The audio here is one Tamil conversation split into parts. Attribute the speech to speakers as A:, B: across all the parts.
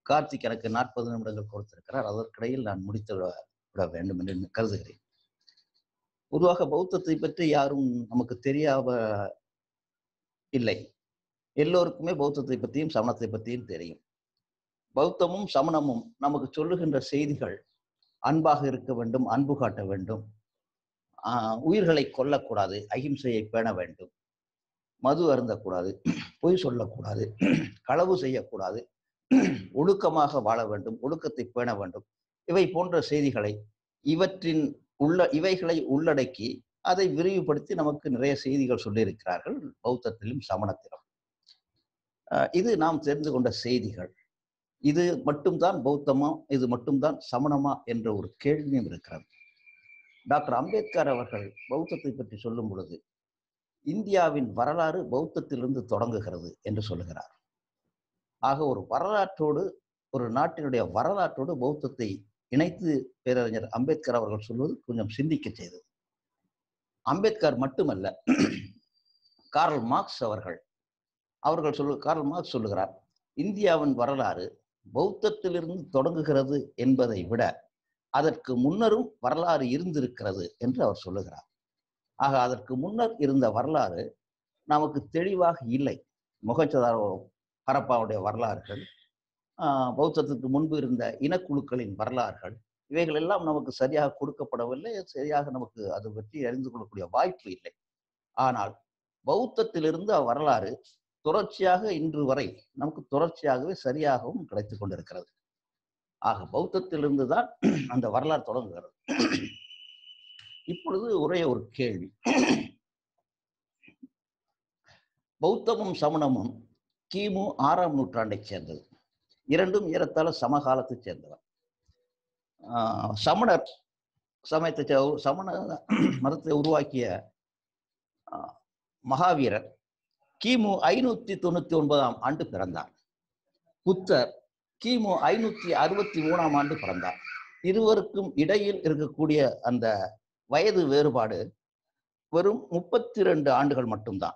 A: கார்த்திக் எனக்கு நாற்பது நிமிடங்கள் கொடுத்திருக்கிறார் அதற்கிடையில் நான் முடித்து விட- விட வேண்டும் என்று கருதுகிறேன் பொதுவாக பௌத்தத்தை பற்றி யாரும் நமக்கு தெரியாம இல்லை எல்லோருக்குமே பௌத்தத்தை பற்றியும் சமணத்தை பற்றியும் தெரியும் பௌத்தமும் சமணமும் நமக்கு சொல்லுகின்ற செய்திகள் அன்பாக இருக்க வேண்டும் அன்பு காட்ட வேண்டும் ஆஹ் உயிர்களை கொல்லக்கூடாது அகிம்சையை பேண வேண்டும் மது அருந்தக்கூடாது பொய் சொல்லக்கூடாது களவு செய்யக்கூடாது ஒழுக்கமாக வாழ வேண்டும் ஒழுக்கத்தை பேண வேண்டும் இவை போன்ற செய்திகளை இவற்றின் உள்ள இவைகளை உள்ளடக்கி அதை விரிவுபடுத்தி நமக்கு நிறைய செய்திகள் சொல்லியிருக்கிறார்கள் பௌத்தத்திலும் சமணத்திலும் ஆஹ் இது நாம் தெரிந்து கொண்ட செய்திகள் இது மட்டும்தான் பௌத்தமா இது மட்டும்தான் சமணமா என்ற ஒரு கேள்வியும் இருக்கிறது டாக்டர் அம்பேத்கர் அவர்கள் பௌத்தத்தை பற்றி சொல்லும் பொழுது இந்தியாவின் வரலாறு பௌத்தத்திலிருந்து தொடங்குகிறது என்று சொல்லுகிறார் ஆக ஒரு வரலாற்றோடு ஒரு நாட்டினுடைய வரலாற்றோடு பௌத்தத்தை இணைத்து பேரறிஞர் அம்பேத்கர் அவர்கள் சொல்வது கொஞ்சம் சிந்திக்க செய்தது அம்பேத்கர் மட்டுமல்ல கார்ல் மார்க்ஸ் அவர்கள் அவர்கள் சொல்லு கார்ல் மார்க்ஸ் சொல்லுகிறார் இந்தியாவின் வரலாறு பௌத்தத்திலிருந்து தொடங்குகிறது என்பதை விட அதற்கு முன்னரும் வரலாறு இருந்திருக்கிறது என்று அவர் சொல்லுகிறார் ஆக அதற்கு முன்னர் இருந்த வரலாறு நமக்கு தெளிவாக இல்லை முகச்சதாரோ ஹரப்பாவுடைய வரலாறுகள் ஆஹ் பௌத்தத்துக்கு முன்பு இருந்த இனக்குழுக்களின் வரலாறுகள் இவைகள் எல்லாம் நமக்கு சரியாக கொடுக்கப்படவில்லை சரியாக நமக்கு அது பற்றி அறிந்து கொள்ளக்கூடிய வாய்ப்பு இல்லை ஆனால் பௌத்தத்திலிருந்து வரலாறு தொடர்ச்சியாக இன்று வரை நமக்கு தொடர்ச்சியாகவே சரியாகவும் கிடைத்துக் கொண்டிருக்கிறது ஆக பௌத்தத்திலிருந்து தான் அந்த வரலாறு தொடங்குகிறது இப்பொழுது ஒரே ஒரு கேள்வி பௌத்தமும் சமணமும் கிமு ஆறாம் நூற்றாண்டைச் சேர்ந்தது இரண்டும் ஏறத்தாழ சமகாலத்தை சேர்ந்தவர் ஆஹ் சமணர் சமயத்தை சே- சமண மதத்தை உருவாக்கிய ஆஹ் மகாவீரர் கிமு ஐநூத்தி தொண்ணூத்தி ஒன்பதாம் ஆண்டு பிறந்தார் புத்தர் கிமு ஐநூத்தி அறுபத்தி மூணாம் ஆண்டு பிறந்தார் இருவருக்கும் இடையில் இருக்கக்கூடிய அந்த வயது வேறுபாடு வெறும் முப்பத்தி ரெண்டு ஆண்டுகள் மட்டும்தான்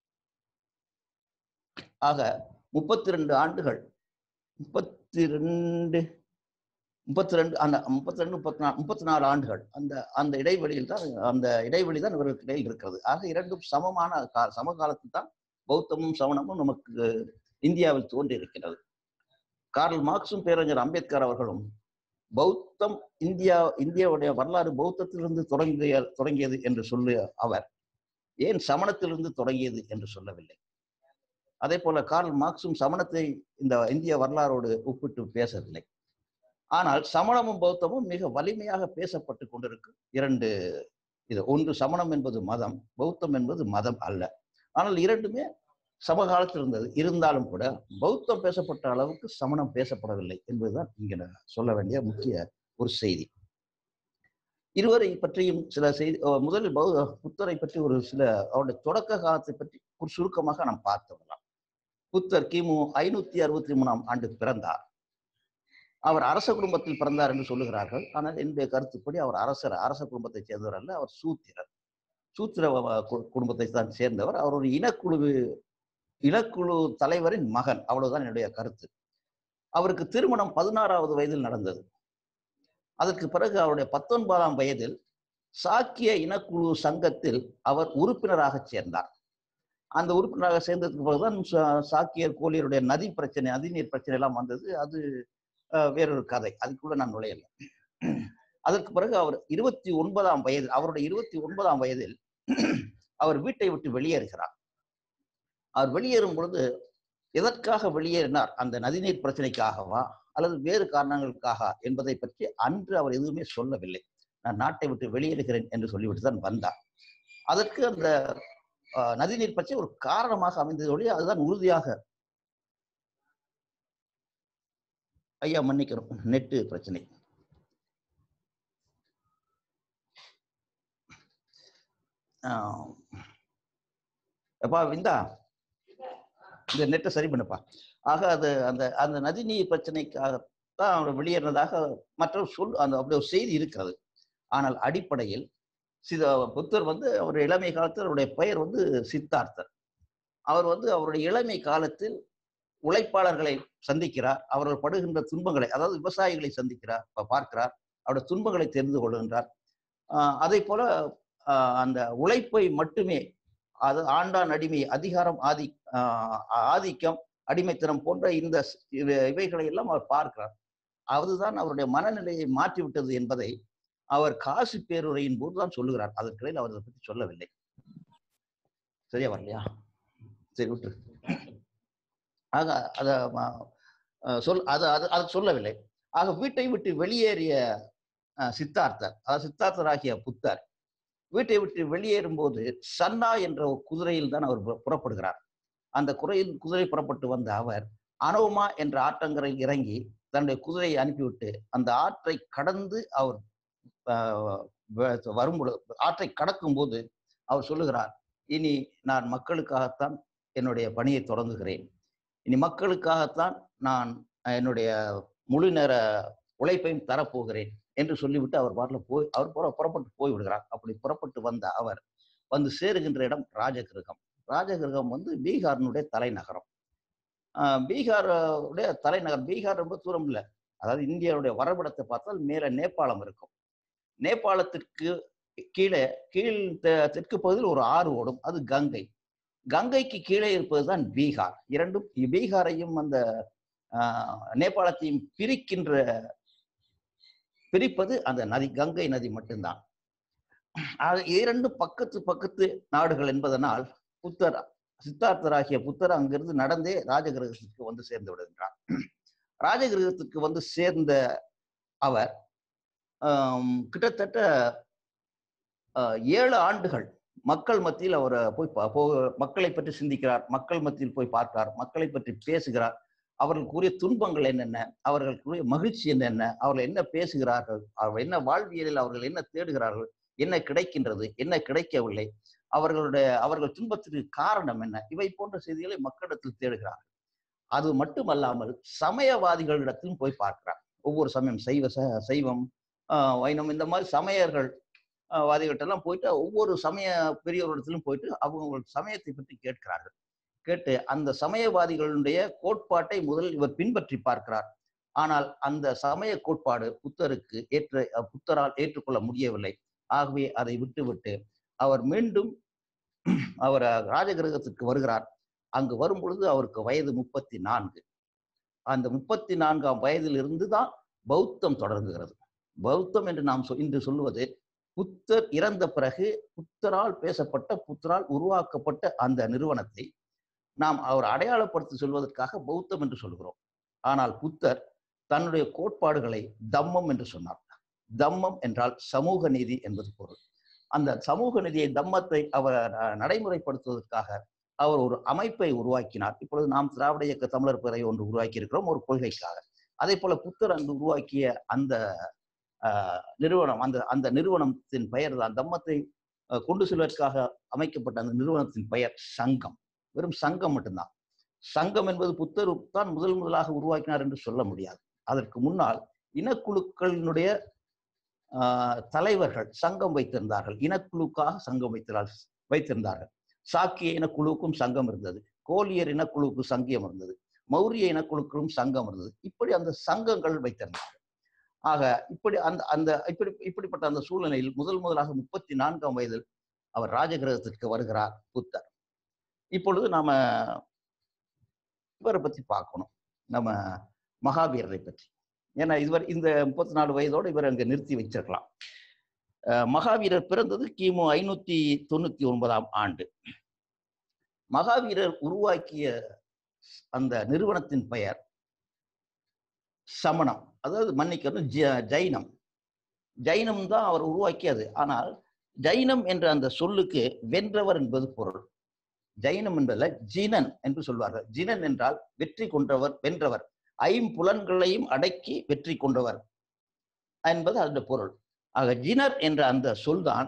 A: ஆக முப்பத்தி ரெண்டு ஆண்டுகள் முப்பத்தி ரெண்டு முப்பத்தி ரெண்டு அந்த முப்பத்தி ரெண்டு முப்பத்தி நாலு முப்பத்தி நாலு ஆண்டுகள் அந்த அந்த இடைவெளியில் தான் அந்த இடைவெளி தான் இவர்களுக்கு இடையில் இருக்கிறது ஆக இரண்டும் சமமான கா சமகாலத்தில் தான் பௌத்தமும் சமணமும் நமக்கு இந்தியாவில் தோன்றி இருக்கிறது கார்ல் மார்க்சும் பேரறிஞர் அம்பேத்கர் அவர்களும் பௌத்தம் இந்தியா இந்தியாவுடைய வரலாறு பௌத்தத்திலிருந்து தொடங்கிய தொடங்கியது என்று சொல்லு அவர் ஏன் சமணத்திலிருந்து தொடங்கியது என்று சொல்லவில்லை அதே போல கார்ல் மார்க்சும் சமணத்தை இந்த இந்திய வரலாறோடு ஒப்பிட்டு பேசவில்லை ஆனால் சமணமும் பௌத்தமும் மிக வலிமையாக பேசப்பட்டு கொண்டிருக்கும் இரண்டு இது ஒன்று சமணம் என்பது மதம் பௌத்தம் என்பது மதம் அல்ல ஆனால் இரண்டுமே சமகாலத்தில் இருந்தது இருந்தாலும் கூட பௌத்தம் பேசப்பட்ட அளவுக்கு சமணம் பேசப்படவில்லை என்பதுதான் இங்க நான் சொல்ல வேண்டிய முக்கிய ஒரு செய்தி இருவரை பற்றியும் சில செய்தி அஹ் முதலில் பௌ புத்தரை பற்றி ஒரு சில அவருடைய தொடக்க காலத்தை பற்றி ஒரு சுருக்கமாக நாம் பார்த்து வரலாம் புத்தர் கிமு ஐநூத்தி அறுபத்தி மூணாம் ஆண்டு பிறந்தார் அவர் அரச குடும்பத்தில் பிறந்தார் என்று சொல்லுகிறார்கள் ஆனால் என்னுடைய கருத்துப்படி அவர் அரசர் அரச குடும்பத்தைச் சேர்ந்தவர் அல்ல அவர் சூத்திரர் சூத்திர வ- கு- குடும்பத்தை தான் சேர்ந்தவர் அவர் ஒரு இனக்குழு இனக்குழு தலைவரின் மகன் அவ்வளவுதான் என்னுடைய கருத்து அவருக்கு திருமணம் பதினாறாவது வயதில் நடந்தது அதற்கு பிறகு அவருடைய பத்தொன்பதாம் வயதில் சாக்கிய இனக்குழு சங்கத்தில் அவர் உறுப்பினராக சேர்ந்தார் அந்த உறுப்பினராக சேர்ந்ததுக்கு பிறகுதான் சா- சாக்கியர் கோலியருடைய நதி பிரச்சனை நதிநீர் பிரச்சனை எல்லாம் வந்தது அது அஹ், வேறொரு கதை அதுக்குள்ள நான் நுழையல அதற்கு பிறகு அவர் இருபத்தி ஒன்பதாம் வயதில் அவருடைய இருபத்தி ஒன்பதாம் வயதில் அவர் வீட்டை விட்டு வெளியேறுகிறார் அவர் வெளியேறும் பொழுது எதற்காக வெளியேறினார் அந்த நதிநீர் பிரச்சனைக்காகவா அல்லது வேறு காரணங்களுக்காக என்பதை பற்றி அன்று அவர் எதுவுமே சொல்லவில்லை நான் நாட்டை விட்டு வெளியேறுகிறேன் என்று சொல்லிவிட்டு தான் வந்தார் அதற்கு அந்த அஹ், நதிநீர் பிரச்சனை ஒரு காரணமாக அமைந்தது ஒழிய அதுதான் உறுதியாக ஐயா மன்னிக்கிறோம் நெட்டு பிரச்சனை ஆஹ் எப்பா விந்தா இந்த நெட்டை சரி பண்ணுப்பா ஆக அது அந்த அந்த நதிநீர் பிரச்சனைக்காகத்தான் அவர் வெளியேறினதாக மற்ற சொல் அந்த அப்படி ஒரு செய்தி இருக்கிறது ஆனால் அடிப்படையில் சித புத்தர் வந்து அவர் இளமை காலத்தில் அவருடைய பெயர் வந்து சித்தார்த்தர் அவர் வந்து அவருடைய இளமை காலத்தில் உழைப்பாளர்களை சந்திக்கிறார் அவர்கள் படுகின்ற துன்பங்களை அதாவது விவசாயிகளை சந்திக்கிறார் ப- பார்க்கிறார் அவருடைய துன்பங்களை தெரிந்து கொள்கின்றார் ஆஹ் அதை போல ஆஹ் அந்த உழைப்பை மட்டுமே அது ஆண்டான் அடிமை அதிகாரம் ஆதி ஆஹ் ஆதிக்கம் அடிமைத்தனம் போன்ற இந்த ஸ்- இவை- இவைகளை எல்லாம் அவர் பார்க்கிறார் அதுதான் அவருடைய மனநிலையை மாற்றிவிட்டது என்பதை அவர் காசி பேருரையின் போதுதான் சொல்லுகிறார் அதற்கிடையில் அவர் அதை பற்றி சொல்லவில்லை சரியா வரலையா சரி விட்டு ஆக அத ம- அஹ் சொல் அது அது அது சொல்லவில்லை ஆக வீட்டை விட்டு வெளியேறிய அஹ், சித்தார்த்தர் அதாவது சித்தார்த்தராகிய புத்தர் வீட்டை விட்டு வெளியேறும்போது சன்னா என்ற ஒரு குதிரையில் தான் அவர் பு- புறப்படுகிறார் அந்த குறையில் குதிரை புறப்பட்டு வந்த அவர் அனோமா என்ற ஆற்றங்கரையில் இறங்கி தன்னுடைய குதிரையை அனுப்பிவிட்டு அந்த ஆற்றை கடந்து அவர் ஆஹ், வ- வரும்பொழுது ஆற்றை கடக்கும் போது அவர் சொல்லுகிறார் இனி நான் மக்களுக்காகத்தான் என்னுடைய பணியை தொடங்குகிறேன் இனி மக்களுக்காகத்தான் நான் அஹ், என்னுடைய முழு நேர உழைப்பையும் தரப்போகிறேன் என்று சொல்லிவிட்டு அவர் பாட்டில் போய் அவர் புற- புறப்பட்டு போய் விடுகிறார் அப்படி புறப்பட்டு வந்த அவர் வந்து சேருகின்ற இடம் ராஜகிருகம் ராஜகிருகம் வந்து பீகாரினுடைய தலைநகரம் ஆஹ் பீகாருடைய தலைநகர் பீகார் ரொம்ப தூரம் இல்லை அதாவது இந்தியாவுடைய வரைபடத்தை பார்த்தால் மேலே நேபாளம் இருக்கும் நேபாளத்திற்கு கீழே கீழ் தெ- தெற்கு பகுதியில் ஒரு ஆறு ஓடும் அது கங்கை கங்கைக்கு கீழே இருப்பதுதான் பீகார் இரண்டும் பீகாரையும் அந்த ஆஹ், நேபாளத்தையும் பிரிக்கின்ற பிரிப்பது அந்த நதி கங்கை நதி மட்டும்தான் அது இரண்டு பக்கத்து பக்கத்து நாடுகள் என்பதனால் புத்தர் சித்தார்த்தராகிய புத்தர் அங்கிருந்து நடந்தே ராஜகிரகத்திற்கு வந்து சேர்ந்து விடுகின்றார் ராஜகிரகத்திற்கு வந்து சேர்ந்த அவர் ஆம், கிட்டத்தட்ட ஆஹ், ஏழு ஆண்டுகள் மக்கள் மத்தியில் அவர் போய் பா- போ மக்களை பற்றி சிந்திக்கிறார் மக்கள் மத்தியில் போய் பார்க்கிறார் மக்களை பற்றி பேசுகிறார் அவர்களுக்குரிய துன்பங்கள் என்னென்ன அவர்களுக்குரிய மகிழ்ச்சி என்னென்ன அவர்கள் என்ன பேசுகிறார்கள் அவர்கள் என்ன வாழ்வியலில் அவர்கள் என்ன தேடுகிறார்கள் என்ன கிடைக்கின்றது என்ன கிடைக்கவில்லை அவர்களுடைய அவர்கள் துன்பத்திற்கு காரணம் என்ன இவை போன்ற செய்திகளை மக்களிடத்தில் தேடுகிறார்கள் அது மட்டுமல்லாமல் சமயவாதிகளிடத்திலும் போய் பார்க்கிறார் ஒவ்வொரு சமயம் சைவ ச- சைவம் ஆஹ் வைணம் இந்த மாதிரி சமயர்கள் ஆஹ் வாதிகள்ட்ட எல்லாம் போயிட்டு ஒவ்வொரு சமய பெரியவரிடத்திலும் போயிட்டு அவங்க சமயத்தை பற்றி கேட்கிறார்கள் கேட்டு அந்த சமயவாதிகளுடைய கோட்பாட்டை முதலில் இவர் பின்பற்றி பார்க்கிறார் ஆனால் அந்த சமய கோட்பாடு புத்தருக்கு ஏற்ற அஹ் புத்தரால் ஏற்றுக்கொள்ள முடியவில்லை ஆகவே அதை விட்டுவிட்டு அவர் மீண்டும் அவர் ராஜகிரகத்துக்கு வருகிறார் அங்கு வரும் பொழுது அவருக்கு வயது முப்பத்தி நான்கு அந்த முப்பத்தி நான்காம் வயதில் இருந்து தான் பௌத்தம் தொடங்குகிறது பௌத்தம் என்று நாம் சொ- இன்று சொல்லுவது புத்தர் இறந்த பிறகு புத்தரால் பேசப்பட்ட புத்தரால் உருவாக்கப்பட்ட அந்த நிறுவனத்தை நாம் அவர் அடையாளப்படுத்தி சொல்வதற்காக பௌத்தம் என்று சொல்கிறோம் ஆனால் புத்தர் தன்னுடைய கோட்பாடுகளை தம்மம் என்று சொன்னார் தம்மம் என்றால் சமூக நீதி என்பது பொருள் அந்த சமூக நீதியை தம்மத்தை அவர் அஹ், நடைமுறைப்படுத்துவதற்காக அவர் ஒரு அமைப்பை உருவாக்கினார் இப்பொழுது நாம் திராவிட இயக்க தமிழர் பிறை ஒன்று உருவாக்கி இருக்கிறோம் ஒரு கொள்கைக்காக அதே போல புத்தர் அங்கு உருவாக்கிய அந்த ஆஹ், நிறுவனம் அந்த அந்த நிறுவனத்தின் பெயர் தான் தம்மத்தை அஹ், கொண்டு செல்வதற்காக அமைக்கப்பட்ட அந்த நிறுவனத்தின் பெயர் சங்கம் வெறும் சங்கம் மட்டும்தான் சங்கம் என்பது புத்தர் தான் முதல் முதலாக உருவாக்கினார் என்று சொல்ல முடியாது அதற்கு முன்னால் இனக்குழுக்களினுடைய ஆஹ், தலைவர்கள் சங்கம் வைத்திருந்தார்கள் இனக்குழுக்காக சங்கம் வைத்திருந்தார்கள் வைத்திருந்தார்கள் சாக்கிய இனக்குழுவுக்கும் சங்கம் இருந்தது கோலியர் இனக்குழுவுக்கு சங்கியம் இருந்தது மௌரிய இனக்குழுக்களும் சங்கம் இருந்தது இப்படி அந்த சங்கங்கள் வைத்திருந்தார்கள் ஆக இப்படி அந்த அந்த இப்படி இப்படிப்பட்ட அந்த சூழ்நிலையில் முதல் முதலாக முப்பத்தி நான்காம் வயதில் அவர் ராஜகிரகத்திற்கு வருகிறார் புத்தர் இப்பொழுது நாம இவரை பத்தி பார்க்கணும் நம்ம மகாவீரரை பற்றி ஏன்னா இதுவரை இந்த முப்பத்தி நாலு வயதோடு இவர் அங்க நிறுத்தி வச்சிருக்கலாம் அஹ் மகாவீரர் பிறந்தது கிமு ஐநூத்தி தொண்ணூத்தி ஒன்பதாம் ஆண்டு மகாவீரர் உருவாக்கிய அந்த நிறுவனத்தின் பெயர் சமணம் அதாவது மன்னிக்கணும் ஜ- ஜைனம் ஜைனம் தான் அவர் உருவாக்கியது ஆனால் ஜைனம் என்ற அந்த சொல்லுக்கு வென்றவர் என்பது பொருள் ஜைனம் என்பதுல ஜினன் என்று சொல்வார்கள் ஜினன் என்றால் வெற்றி கொண்டவர் வென்றவர் ஐம்புலன்களையும் அடக்கி வெற்றி கொண்டவர் என்பது அதனுடைய பொருள் ஆக ஜினர் என்ற அந்த சொல்தான்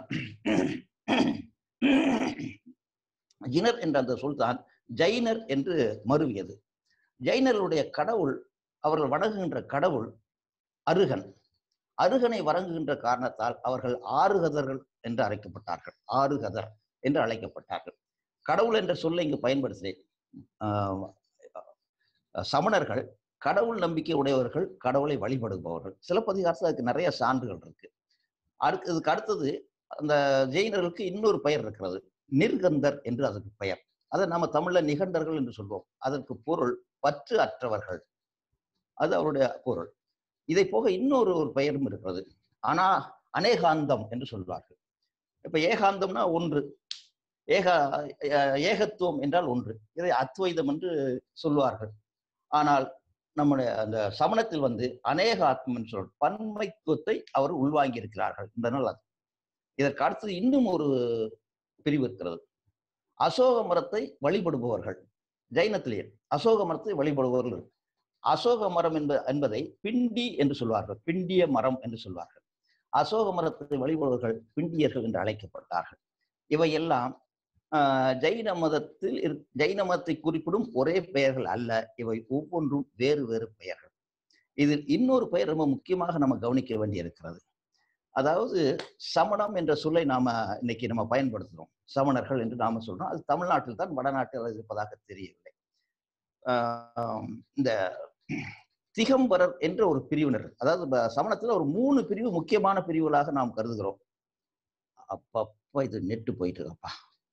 A: ஜினர் என்ற அந்த சொல்தான் ஜைனர் என்று மருவியது ஜைனர்களுடைய கடவுள் அவர்கள் வணங்குகின்ற கடவுள் அருகன் அருகனை வணங்குகின்ற காரணத்தால் அவர்கள் ஆறுகதர்கள் என்று அழைக்கப்பட்டார்கள் ஆறுகதர் என்று அழைக்கப்பட்டார்கள் கடவுள் என்ற சொல்லை இங்கு பயன்படுத்துகிறேன் ஆஹ் அஹ், சமணர்கள் கடவுள் நம்பிக்கை உடையவர்கள் கடவுளை வழிபடுபவர்கள் சிலப்பதிகாரத்தில் அதுக்கு நிறைய சான்றுகள் இருக்கு அடுத்து இதுக்கு அடுத்தது அந்த ஜெயினர்களுக்கு இன்னொரு பெயர் இருக்கிறது நிர்கந்தர் என்று அதற்கு பெயர் அதை நம்ம தமிழ்ல நிகண்டர்கள் என்று சொல்வோம் அதற்கு பொருள் பற்று அற்றவர்கள் அது அவருடைய பொருள் இதை போக இன்னொரு ஒரு பெயரும் இருக்கிறது ஆனா அநேகாந்தம் என்று சொல்வார்கள் இப்ப ஏகாந்தம்னா ஒன்று ஏக அஹ் ஏகத்துவம் என்றால் ஒன்று இதை அத்வைதம் என்று சொல்வார்கள் ஆனால் நம்முடைய அந்த சமணத்தில் வந்து அநேக ஆத்மம் என்று சொல் பன்மைத்துவத்தை அவர் உள்வாங்கி இருக்கிறார்கள் இந்த நாள் அது இதற்கு அடுத்தது இன்னும் ஒரு பிரிவு இருக்கிறது அசோக மரத்தை வழிபடுபவர்கள் ஜைனத்திலேயே அசோக மரத்தை வழிபடுபவர்கள் இருக்கு. அசோக மரம் என்ப என்பதை பிண்டி என்று சொல்வார்கள் பிண்டிய மரம் என்று சொல்வார்கள் அசோக மரத்தை வழிபடுபவர்கள் பிண்டியர்கள் என்று அழைக்கப்பட்டார்கள் இவையெல்லாம் ஆஹ், ஜைன மதத்தில் இரு- ஜைன மதத்தை குறிப்பிடும் ஒரே பெயர்கள் அல்ல இவை ஒவ்வொன்றும் வேறு வேறு பெயர்கள் இதில் இன்னொரு பெயர் ரொம்ப முக்கியமாக நம்ம கவனிக்க வேண்டி இருக்கிறது அதாவது சமணம் என்ற சொல்லை நாம இன்னைக்கு நம்ம பயன்படுத்துறோம் சமணர்கள் என்று நாம சொல்றோம் அது தமிழ்நாட்டில் தான் வடநாட்டில் இருப்பதாக தெரியவில்லை ஆஹ் இந்த திகம்பரர் என்ற ஒரு பிரிவினர் அதாவது ப- சமணத்துல ஒரு மூணு பிரிவு முக்கியமான பிரிவுகளாக நாம் கருதுகிறோம் அப்பப்பா இது நெட்டு போயிட்டு இருக்கப்பா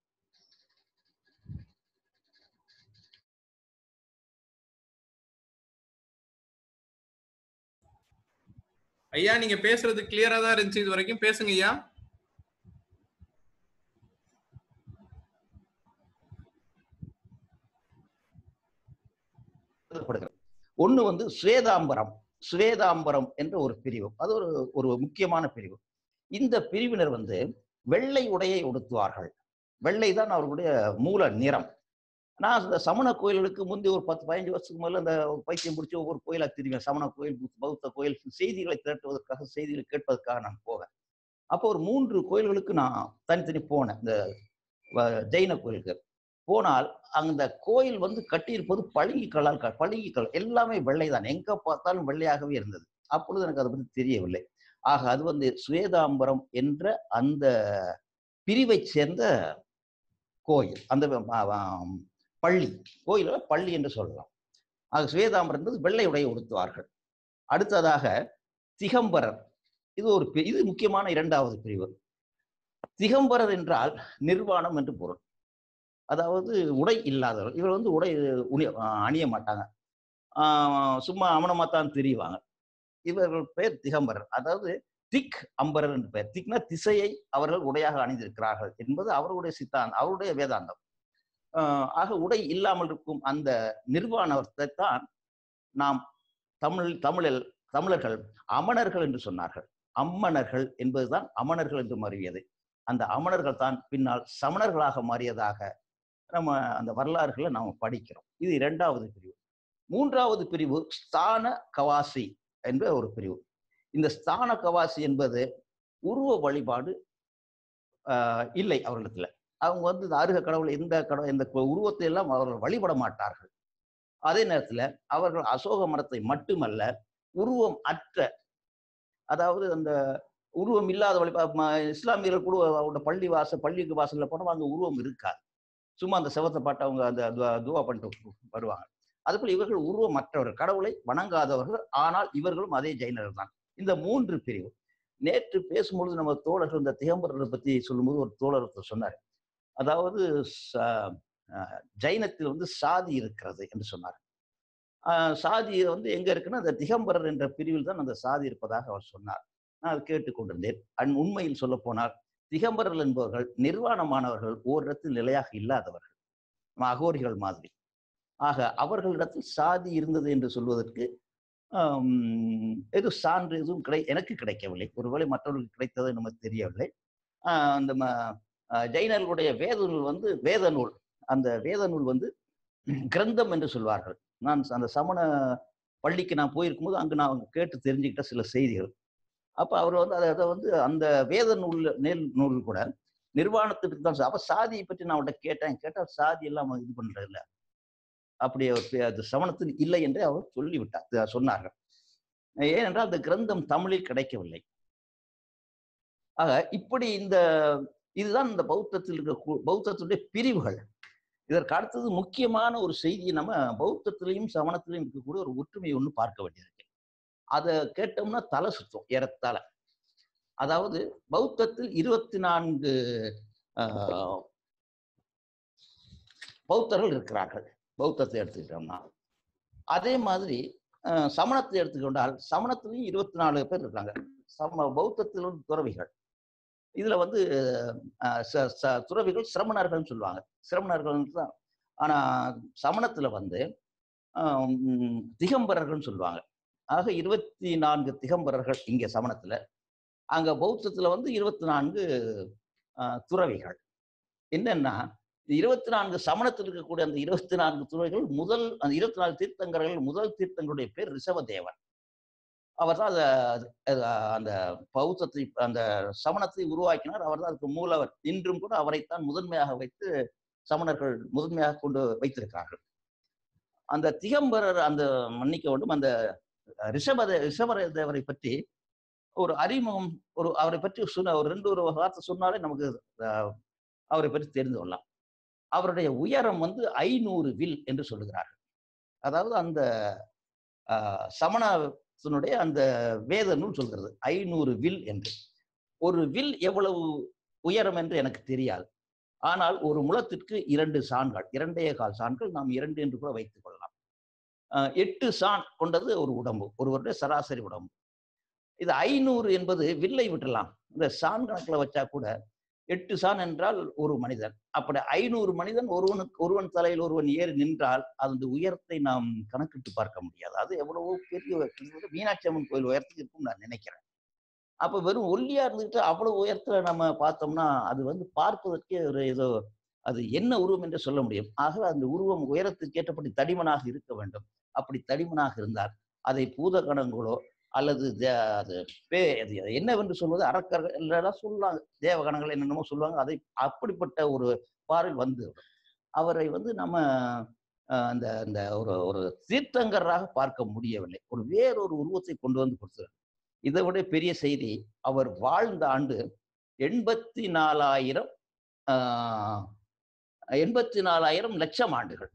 B: ஐயா நீங்க பேசுறது கிளியரா தான் இருந்துச்சு இது வரைக்கும் பேசுங்க ஐயா
A: கருதப்படுகிறது ஒண்ணு வந்து ஸ்வேதாம்பரம் ஸ்வேதாம்பரம் என்ற ஒரு பிரிவு அது ஒரு ஒரு முக்கியமான பிரிவு இந்த பிரிவினர் வந்து வெள்ளை உடையை உடுத்துவார்கள் வெள்ளை தான் அவர்களுடைய மூல நிறம் நான் இந்த சமண கோயில்களுக்கு முந்தி ஒரு பத்து பதினஞ்சு வருஷத்துக்கு முதல்ல இந்த பைத்தியம் பிடிச்சி ஒவ்வொரு கோயிலா திரும்பி சமண கோயில் பௌத்த- பௌத்த கோயில் செய்திகளை திரட்டுவதற்காக செய்திகளை கேட்பதற்காக நான் போவேன் அப்போ ஒரு மூன்று கோயில்களுக்கு நான் தனித்தனி போனேன் இந்த வ- ஜெயின கோயிலுக்கு போனால் அந்த கோயில் வந்து கட்டியிருப்பது பளிங்கு கல்லால் க- பளிங்கு கல் எல்லாமே வெள்ளைதான் எங்க பார்த்தாலும் வெள்ளையாகவே இருந்தது அப்பொழுது எனக்கு அதை பற்றி தெரியவில்லை ஆக அது வந்து சுவேதாம்பரம் என்ற அந்த பிரிவைச் சேர்ந்த கோயில் அந்த வ- வ- வ- பள்ளி கோயில பள்ளி என்று சொல்லலாம் ஆக சுவேதாம்பரம் என்பது வெள்ளை உடை உடுத்துவார்கள் அடுத்ததாக திகம்பரர் இது ஒரு பி- இது முக்கியமான இரண்டாவது பிரிவு திகம்பரர் என்றால் நிர்வாணம் என்று பொருள் அதாவது உடை இல்லாதவர் இவர் வந்து உடை உணி- அஹ் அணிய மாட்டாங்க ஆஹ் சும்மா அமனமாத்தான் தெரிவாங்க இவர்கள் பெயர் திகம்பரர் அதாவது திக் அம்பரர் என்று பெயர் திக்னா திசையை அவர்கள் உடையாக அணிந்திருக்கிறார்கள் என்பது அவருடைய சித்தாந்தம் அவருடைய வேதாந்தம் ஆஹ் ஆக உடை இல்லாமல் இருக்கும் அந்த நிர்வாணத்தை தான் நாம் தமிழ் தமிழில் தமிழர்கள் அமணர்கள் என்று சொன்னார்கள் அம்மணர்கள் என்பதுதான் அமணர்கள் என்று மாறியது அந்த அமணர்கள் தான் பின்னால் சமணர்களாக மாறியதாக நம்ம அந்த வரலாறுகளை நாம் படிக்கிறோம் இது இரண்டாவது பிரிவு மூன்றாவது பிரிவு ஸ்தான கவாசி என்ற ஒரு பிரிவு இந்த ஸ்தான கவாசி என்பது உருவ வழிபாடு ஆஹ், இல்லை அவர்களிடத்துல அவங்க வந்து இந்த அருக கடவுள் எந்த கடவுள் இந்த கு- உருவத்தை எல்லாம் அவர்கள் வழிபட மாட்டார்கள் அதே நேரத்துல அவர்கள் அசோக மரத்தை மட்டுமல்ல உருவம் அற்ற அதாவது அந்த உருவம் இல்லாத வழிபா ம- இஸ்லாமியர்கள் கூட அவரோட பள்ளி வாசல் பள்ளிக்கு வாசல்ல போனோம் அங்க உருவம் இருக்காது சும்மா அந்த செவத்தை பாட்டு அவங்க அந்த துவா- துவா பண்ணிட்டு வருவாங்க அதுபோல் இவர்கள் உருவமற்றவர்கள் கடவுளை வணங்காதவர்கள் ஆனால் இவர்களும் அதே ஜெயினர்கள் தான் இந்த மூன்று பிரிவு நேற்று பேசும்பொழுது நம்ம தோழர்கள் இந்த திகம்பரரை பத்தி சொல்லும்போது ஒரு தோழர் ஒருத்தர் சொன்னார் அதாவது ச- அஹ் ஜைனத்தில் வந்து சாதி இருக்கிறது என்று சொன்னார் ஆஹ் சாதி வந்து எங்க இருக்குன்னா அந்த திகம்பரர் என்ற பிரிவில் தான் அந்த சாதி இருப்பதாக அவர் சொன்னார் நான் அதை கேட்டுக்கொண்டிருந்தேன் அன் உண்மையில் சொல்ல போனால் திகம்பரர்கள் என்பவர்கள் நிர்வாணமானவர்கள் ஓரிடத்தில் நிலையாக இல்லாதவர்கள் நம்ம அகோரிகள் மாதிரி ஆக அவர்களிடத்தில் சாதி இருந்தது என்று சொல்வதற்கு ஆம், எதுவும் சான்று எதுவும் கிடை எனக்கு கிடைக்கவில்லை ஒருவேளை மற்றவர்களுக்கு கிடைத்தது நமக்கு தெரியவில்லை ஆஹ் அந்த ம- ஆஹ் ஜெயினர்களுடைய வேத நூல் வந்து வேத நூல் அந்த வேத நூல் வந்து கிரந்தம் என்று சொல்வார்கள் நான் அந்த சமண பள்ளிக்கு நான் போயிருக்கும்போது அங்கு நான் கேட்டு தெரிஞ்சுக்கிட்ட சில செய்திகள் அப்ப அவர் வந்து அதை அதை வந்து அந்த வேத நூல் நேல் நூல் கூட நிர்வாணத்துக்கு தான் அப்ப சாதியை பற்றி நான் அவர்கிட்ட கேட்டேன் கேட்டா சாதி எல்லாம் அவன் இது பண்றது இல்ல அப்படி அவர் பே- அது சமணத்தில் இல்லை என்று அவர் சொல்லிவிட்டார் த- சொன்னார்கள் ஏனென்றால் அந்த கிரந்தம் தமிழில் கிடைக்கவில்லை ஆக இப்படி இந்த இதுதான் இந்த பௌத்தத்தில் இருக்க கு- பௌத்தத்துடைய பிரிவுகள் இதற்கு அடுத்தது முக்கியமான ஒரு செய்தியை நம்ம பௌத்தத்திலையும் சமணத்திலையும் இருக்கக்கூடிய ஒரு ஒற்றுமை ஒன்று பார்க்க வேண்டியிருக்கு அதை கேட்டோம்னா தலை சுத்தம் ஏறத்தால அதாவது பௌத்தத்தில் இருபத்தி நான்கு ஆஹ், பௌத்தர்கள் இருக்கிறார்கள் பௌத்தத்தை எடுத்துக்கிட்டோம்னா அதே மாதிரி ஆஹ், சமணத்தை எடுத்துக்கொண்டால் சமணத்திலையும் இருபத்தி நாலு பேர் இருக்காங்க சம பௌத்தத்திலும் துறவிகள் இதுல வந்து ஆஹ், ச- ச- துறவிகள் சிரமணர்கள்னு சொல்லுவாங்க சிரமணர்கள் தான் ஆனா சமணத்துல வந்து ஆஹ், உம், திகம்பரர்கள்னு சொல்லுவாங்க ஆக இருபத்தி நான்கு திகம்பரர்கள் இங்க சமணத்துல அங்க பௌத்தத்துல வந்து இருபத்தி நான்கு ஆஹ், துறவிகள் என்னன்னா இருபத்தி நான்கு சமணத்தில் இருக்கக்கூடிய அந்த இருபத்தி நான்கு துறவிகள் முதல் அந்த இருபத்தி நாலு தீர்த்தங்கர்கள் முதல் தீர்த்தங்களுடைய பேர் ரிஷபதேவன் அவர் தான் அந்த பௌத்தத்தை அந்த சமணத்தை உருவாக்கினார் அவர் தான் அதுக்கு மூலவர் இன்றும் கூட அவரைத்தான் முதன்மையாக வைத்து சமணர்கள் முதன்மையாக கொண்டு வைத்திருக்கிறார்கள் அந்த திகம்பரர் அந்த மன்னிக்க வேண்டும் அந்த ரிஷபதே ரிஷபர தேவரை பற்றி ஒரு அறிமுகம் ஒரு அவரை பற்றி சொன்ன ஒரு ரெண்டு ஒரு வார்த்தை சொன்னாலே நமக்கு அஹ், அவரை பற்றி தெரிந்து கொள்ளலாம் அவருடைய உயரம் வந்து ஐநூறு வில் என்று சொல்லுகிறார்கள் அதாவது அந்த ஆஹ், சமணத்தினுடைய அந்த வேத நூல் சொல்கிறது ஐநூறு வில் என்று ஒரு வில் எவ்வளவு உயரம் என்று எனக்கு தெரியாது ஆனால் ஒரு முழத்திற்கு இரண்டு சான்கள் இரண்டே கால் சான்கள் நாம் இரண்டு என்று கூட வைத்துக் கொள்ளலாம் ஆஹ், எட்டு சான் கொண்டது ஒரு உடம்பு ஒருவருடைய சராசரி உடம்பு இது ஐநூறு என்பது வில்லை விட்டுலாம் இந்த சான் கணக்குல வச்சா கூட எட்டு சான் என்றால் ஒரு மனிதன் அப்படி ஐநூறு மனிதன் ஒருவனுக்கு ஒருவன் தலையில் ஒருவன் ஏறி நின்றால் அந்த உயரத்தை நாம் கணக்கிட்டு பார்க்க முடியாது அது எவ்வளவோ பெரிய கிட்டத்தட்ட மீனாட்சி அம்மன் கோயில் உயரத்துக்கு இருக்கும் நான் நினைக்கிறேன் அப்ப வெறும் ஒல்லியா இருந்துட்டு அவ்வளவு உயரத்துல நம்ம பார்த்தோம்னா அது வந்து பார்ப்பதற்கே ஒரு ஏதோ அது என்ன உருவம் என்று சொல்ல முடியும் ஆக அந்த உருவம் உயரத்துக்கு ஏற்றபடி தடிமனாக இருக்க வேண்டும் அப்படி தடிமனாக இருந்தால் அதை பூதகணங்களோ அல்லது தே- அது பே அது என்னவென்று சொல்வது அரக்கர்கள் எல்லாம் சொல்லுவாங்க தேவகணங்கள் என்னென்னமோ சொல்லுவாங்க அதை அப்படிப்பட்ட ஒரு பார்வையில் வந்து அவரை வந்து நம்ம அஹ், அந்த அந்த ஒரு ஒரு தீர்த்தங்கராக பார்க்க முடியவில்லை ஒரு வேறொரு உருவத்தை கொண்டு வந்து கொடுத்தார் இதை விட பெரிய செய்தி அவர் வாழ்ந்த ஆண்டு எண்பத்தி நாலாயிரம் ஆஹ், எண்பத்தி நாலாயிரம் லட்சம் ஆண்டுகள்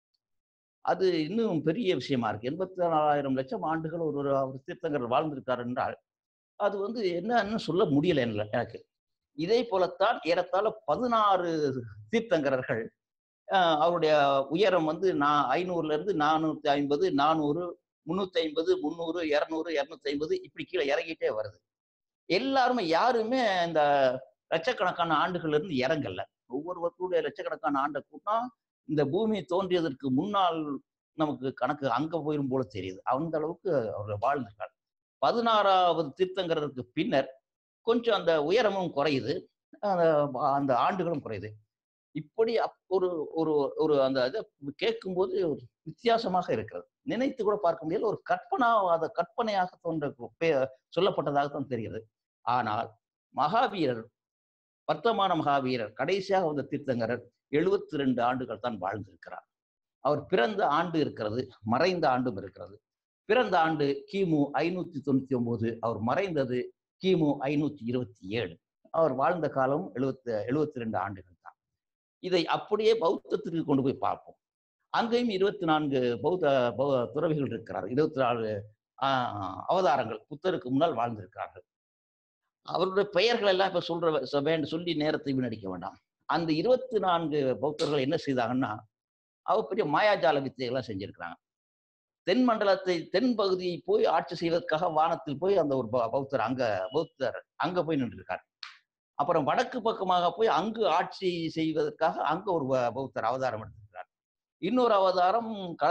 A: அது இன்னும் பெரிய விஷயமா இருக்கு எண்பத்தி நாலாயிரம் லட்சம் ஆண்டுகள் ஒரு ஒரு அவர் தீர்த்தங்கர் வாழ்ந்திருக்கார் என்றால் அது வந்து என்னன்னு சொல்ல முடியல என்ல- எனக்கு இதே போலத்தான் ஏறத்தாழ பதினாறு தீர்த்தங்கரர்கள் ஆஹ், அவருடைய உயரம் வந்து நான் ஐநூறுல இருந்து நானூத்தி ஐம்பது நானூறு முன்னூத்தி ஐம்பது முந்நூறு இரநூறு இரநூத்தி ஐம்பது இப்படி கீழே இறங்கிட்டே வருது எல்லாருமே யாருமே இந்த லட்சக்கணக்கான ஆண்டுகள்ல இருந்து இறங்கல ஒவ்வொருவருடைய லட்சக்கணக்கான ஆண்டை கூட்டினா இந்த பூமி தோன்றியதற்கு முன்னால் நமக்கு கணக்கு அங்க போயிரும் போல தெரியுது அந்த அளவுக்கு அவர் வாழ்ந்திருக்கார் பதினாறாவது தீர்த்தங்கிறதுக்கு பின்னர் கொஞ்சம் அந்த உயரமும் குறையுது அந்த அந்த ஆண்டுகளும் குறையுது இப்படி அப்- ஒரு ஒரு ஒரு அந்த இதை கேட்கும்போது ஒரு வித்தியாசமாக இருக்கிறது நினைத்து கூட பார்க்க முடியல ஒரு கற்பனாவாத கற்பனையாக தோன்ற பே- சொல்லப்பட்டதாகத்தான் தெரிகிறது ஆனால் மகாவீரர் வர்த்தமான மகாவீரர் கடைசியாக வந்த தீர்த்தங்கரர் எழுபத்தி ரெண்டு ஆண்டுகள் தான் வாழ்ந்திருக்கிறார் அவர் பிறந்த ஆண்டு இருக்கிறது மறைந்த ஆண்டும் இருக்கிறது பிறந்த ஆண்டு கிமு ஐநூத்தி தொண்ணூத்தி ஒன்பது அவர் மறைந்தது கிமு ஐநூத்தி இருபத்தி ஏழு அவர் வாழ்ந்த காலம் எழுபத்தி எழுபத்தி ரெண்டு ஆண்டுகள் தான் இதை அப்படியே பௌத்தத்திற்கு கொண்டு போய் பார்ப்போம் அங்கேயும் இருபத்தி நான்கு பௌத்த பௌ- துறவிகள் இருக்கிறார் இருபத்தி நாலு ஆஹ், அவதாரங்கள் புத்தருக்கு முன்னால் வாழ்ந்திருக்கிறார்கள் அவருடைய பெயர்கள் எல்லாம் இப்ப சொல்ற சொ- வேண்ட சொல்லி நேரத்தை வீணடிக்க வேண்டாம் அந்த இருபத்தி நான்கு பௌத்தர்கள் என்ன செய்தாங்கன்னா அவர் பெரிய மாயாஜால வித்தைகள்லாம் செஞ்சிருக்கிறாங்க தென் மண்டலத்தை தென் பகுதியை போய் ஆட்சி செய்வதற்காக வானத்தில் போய் அந்த ஒரு பௌ- பௌத்தர் அங்க பௌத்தர் அங்க போய் நின்றுருக்கார் அப்புறம் வடக்கு பக்கமாக போய் அங்கு ஆட்சி செய்வதற்காக அங்க ஒரு ப- பௌத்தர் அவதாரம் எடுத்திருக்கிறார் இன்னொரு அவதாரம் க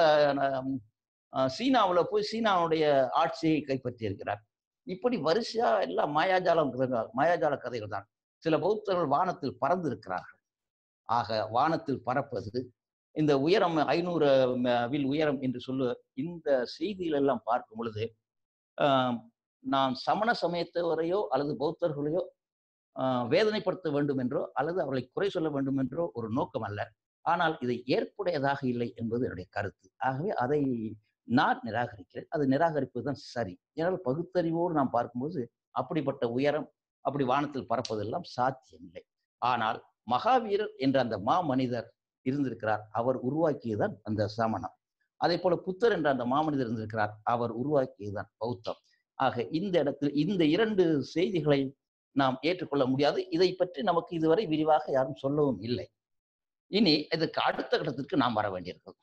A: அஹ் சீனாவுல போய் சீனாவுடைய ஆட்சியை கைப்பற்றி இருக்கிறார் இப்படி வரிசையா எல்லாம் மாயாஜாலம் கதைகள், மாயாஜால கதைகள் தான் சில பௌத்தர்கள் வானத்தில் பறந்து இருக்கிறார்கள் ஆக வானத்தில் பறப்பது இந்த உயரம் ஐநூறு வில் உயரம் என்று சொல்லு இந்த செய்திகள் எல்லாம் பார்க்கும் பொழுது ஆஹ், நாம் சமண சமயத்தவரையோ அல்லது பௌத்தர்களையோ ஆஹ், வேதனைப்படுத்த வேண்டும் என்றோ அல்லது அவர்களை குறை சொல்ல வேண்டும் என்றோ ஒரு நோக்கம் அல்ல ஆனால் இதை ஏற்புடையதாக இல்லை என்பது என்னுடைய கருத்து ஆகவே அதை நான் நிராகரிக்கிறேன் அது நிராகரிப்பது தான் சரி ஏனால் பகுத்தறிவோடு நாம் பார்க்கும்போது அப்படிப்பட்ட உயரம் அப்படி வானத்தில் பறப்பதெல்லாம் சாத்தியமில்லை ஆனால் மகாவீரர் என்ற அந்த மா மனிதர் இருந்திருக்கிறார் அவர் உருவாக்கியதுதான் அந்த சமணம் அதே போல புத்தர் என்ற அந்த மாமனிதர் இருந்திருக்கிறார் அவர் உருவாக்கியதுதான் பௌத்தம் ஆக இந்த இடத்தில் இந்த இரண்டு செய்திகளை நாம் ஏற்றுக்கொள்ள முடியாது இதை பற்றி நமக்கு இதுவரை விரிவாக யாரும் சொல்லவும் இல்லை இனி இதுக்கு அடுத்த கட்டத்திற்கு நாம் வர வேண்டியிருக்கிறது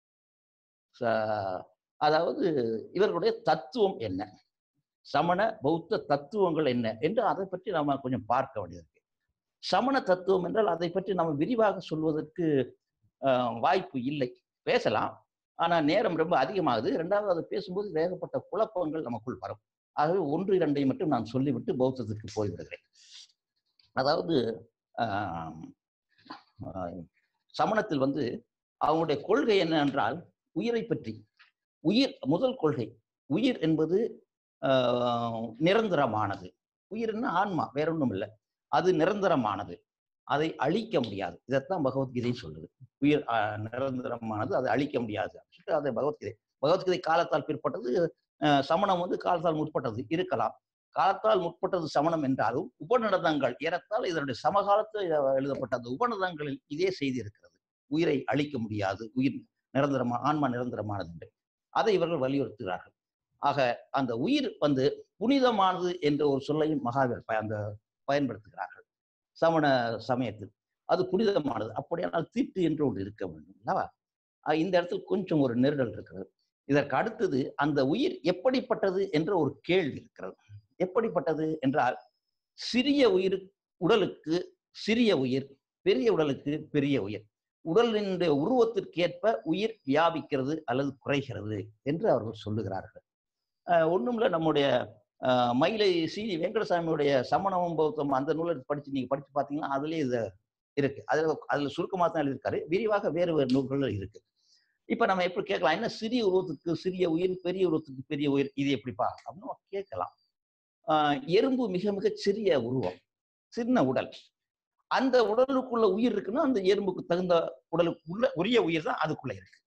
A: ச- அதாவது இவர்களுடைய தத்துவம் என்ன சமண பௌத்த தத்துவங்கள் என்ன என்று அதை பற்றி நாம கொஞ்சம் பார்க்க வேண்டியிருக்கு சமண தத்துவம் என்றால் அதை பற்றி நாம் விரிவாக சொல்வதற்கு ஆஹ், வாய்ப்பு இல்லை பேசலாம் ஆனா நேரம் ரொம்ப அதிகமாகுது ரெண்டாவது அதை பேசும்போது வேகப்பட்ட குழப்பங்கள் நமக்குள் வரும் ஆகவே ஒன்று இரண்டை மட்டும் நான் சொல்லிவிட்டு பௌத்தத்துக்கு போய்விடுகிறேன் அதாவது ஆஹ், ஆஹ், சமணத்தில் வந்து அவங்களுடைய கொள்கை என்ன என்றால் உயிரை பற்றி உயிர் முதல் கொள்கை உயிர் என்பது ஆஹ், நிரந்தரமானது உயிர்னா ஆன்மா வேற ஒன்றும் இல்லை அது நிரந்தரமானது அதை அழிக்க முடியாது இதைத்தான் பகவத்கீதை சொல்லுது உயிர் ஆஹ், நிரந்தரமானது அதை அழிக்க முடியாது அப்படின்னு சொல்லிட்டு அது பகவத்கீதை பகவத்கீதை காலத்தால் பிற்பட்டது ஆஹ், சமணம் வந்து காலத்தால் முற்பட்டது இருக்கலாம் காலத்தால் முற்பட்டது சமணம் என்றாலும் உபநிடதங்கள் ஏறத்தால் இதனுடைய சமகாலத்தில் எழுதப்பட்ட அந்த உபநிடதங்களில் இதே செய்தி இருக்கிறது உயிரை அழிக்க முடியாது உயிர் நிரந்தரமா ஆன்மா நிரந்தரமானது என்று அதை இவர்கள் வலியுறுத்துகிறார்கள் ஆக அந்த உயிர் வந்து புனிதமானது என்ற ஒரு சொல்லையும் மகாவீர் ப- அந்த பயன்படுத்துகிறார்கள் சமண சமயத்தில் அது புனிதமானது அப்படியானால் தீட்டு என்று ஒன்று இருக்க வேண்டும் அல்லவா அஹ் இந்த இடத்துல கொஞ்சம் ஒரு நெருடல் இருக்கிறது இதற்கு அடுத்தது அந்த உயிர் எப்படிப்பட்டது என்ற ஒரு கேள்வி இருக்கிறது எப்படிப்பட்டது என்றால் சிறிய உயிர் உடலுக்கு சிறிய உயிர் பெரிய உடலுக்கு பெரிய உயிர் உடலினுடைய உருவத்திற்கேற்ப உயிர் வியாபிக்கிறது அல்லது குறைகிறது என்று அவர்கள் சொல்லுகிறார்கள் அஹ் ஒண்ணுமில்ல நம்முடைய அஹ், மயிலை சி வெங்கடசாமியுடைய சமணமும் பௌத்தம் அந்த நூலை படிச்சு நீங்க படிச்சு பார்த்தீங்கன்னா அதுலயே இது இருக்கு அதுல அதுல சுருக்கமாக தான் எழுதியிருக்காரு விரிவாக வேறு வேறு நூல்கள் இருக்கு இப்ப நம்ம எப்படி கேட்கலாம் என்ன சிறிய உருவத்துக்கு சிறிய உயிர் பெரிய உருவத்துக்கு பெரிய உயிர் இது எப்படிப்பா அப்படின்னு நம்ம கேட்கலாம் ஆஹ் எறும்பு மிக மிக சிறிய உருவம் சின்ன உடல் அந்த உடலுக்குள்ள உயிர் இருக்குன்னா அந்த எறும்புக்கு தகுந்த உடலுக்குள்ள உரிய உயிர் தான் அதுக்குள்ள இருக்கு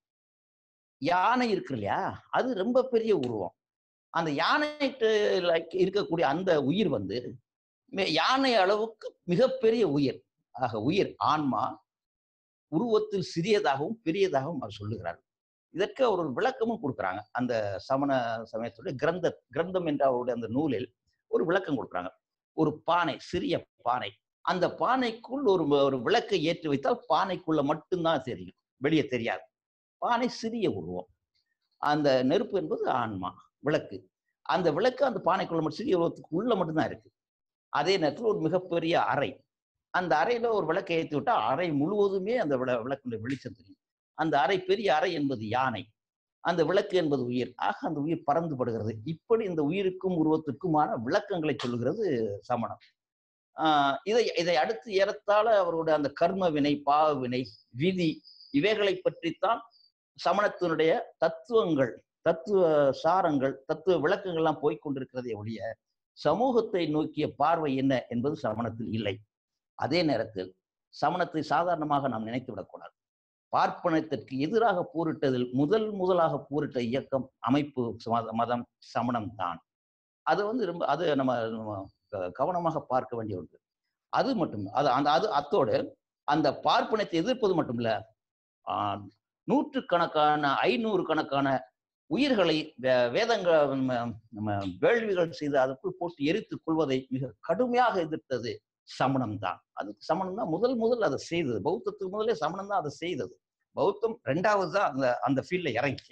A: யானை இருக்கு இல்லையா அது ரொம்ப பெரிய உருவம் அந்த யானைட்டு இருக்கக்கூடிய அந்த உயிர் வந்து மே- யானை அளவுக்கு மிகப்பெரிய உயிர் ஆக உயிர் ஆன்மா உருவத்தில் சிறியதாகவும் பெரியதாகவும் அவர் சொல்லுகிறார் இதற்கு அவர் ஒரு விளக்கமும் கொடுக்குறாங்க அந்த சமண சமயத்துடைய கிரந்த கிரந்தம் என்ற அவருடைய அந்த நூலில் ஒரு விளக்கம் கொடுக்குறாங்க ஒரு பானை சிறிய பானை அந்த பானைக்குள் ஒரு ஒரு விளக்கை ஏற்றி வைத்தால் பானைக்குள்ள மட்டும்தான் தெரியும் வெளியே தெரியாது பானை சிறிய உருவம் அந்த நெருப்பு என்பது ஆன்மா விளக்கு அந்த விளக்கு அந்த பானைக்குள்ள மட்டும் சிறிய உருவத்துக்கு உள்ள மட்டும்தான் இருக்கு அதே நேரத்தில் ஒரு மிகப்பெரிய அறை அந்த அறையில ஒரு விளக்கை ஏற்றி விட்டா அறை முழுவதுமே அந்த விள விளக்குடைய வெளிச்சம் தெரியும் அந்த அறை பெரிய அறை என்பது யானை அந்த விளக்கு என்பது உயிர் ஆக அந்த உயிர் பறந்துபடுகிறது இப்படி இந்த உயிருக்கும் உருவத்திற்குமான விளக்கங்களை சொல்லுகிறது சமணம் ஆஹ் இதை இதை அடுத்து ஏறத்தாழ அவருடைய அந்த கர்ம வினை பாவ வினை விதி இவைகளை பற்றித்தான் சமணத்தினுடைய தத்துவங்கள் தத்துவ சாரங்கள் தத்துவ விளக்கங்கள்லாம் போய்க் கொண்டிருக்கிறதே ஒழிய சமூகத்தை நோக்கிய பார்வை என்ன என்பது சமணத்தில் இல்லை அதே நேரத்தில் சமணத்தை சாதாரணமாக நாம் நினைத்து விடக்கூடாது பார்ப்பனத்திற்கு எதிராக போரிட்டதில் முதல் முதலாக போரிட்ட இயக்கம் அமைப்பு மத- மதம் சமணம் தான் அது வந்து ரொம்ப அது நம்ம நம்ம க- கவனமாக பார்க்க வேண்டிய ஒன்று அது மட்டும் அது அந்த அது அத்தோடு அந்த பார்ப்பனத்தை எதிர்ப்பது மட்டும் இல்ல ஆஹ், நூற்றுக்கணக்கான ஐநூறு கணக்கான உயிர்களை வே- வேதங்கள் நம்ம நம்ம வேள்விகள் செய்து அதற்குள் போட்டு எரித்துக் கொள்வதை மிக கடுமையாக எதிர்த்தது சமணம் தான் அது சமணம் தான் முதல் முதல் அதை செய்தது பௌத்தத்துக்கு முதலே சமணம் தான் அதை செய்தது பௌத்தம் ரெண்டாவது தான் அந்த அந்த ஃபீல்ட்ல இறங்கிச்சு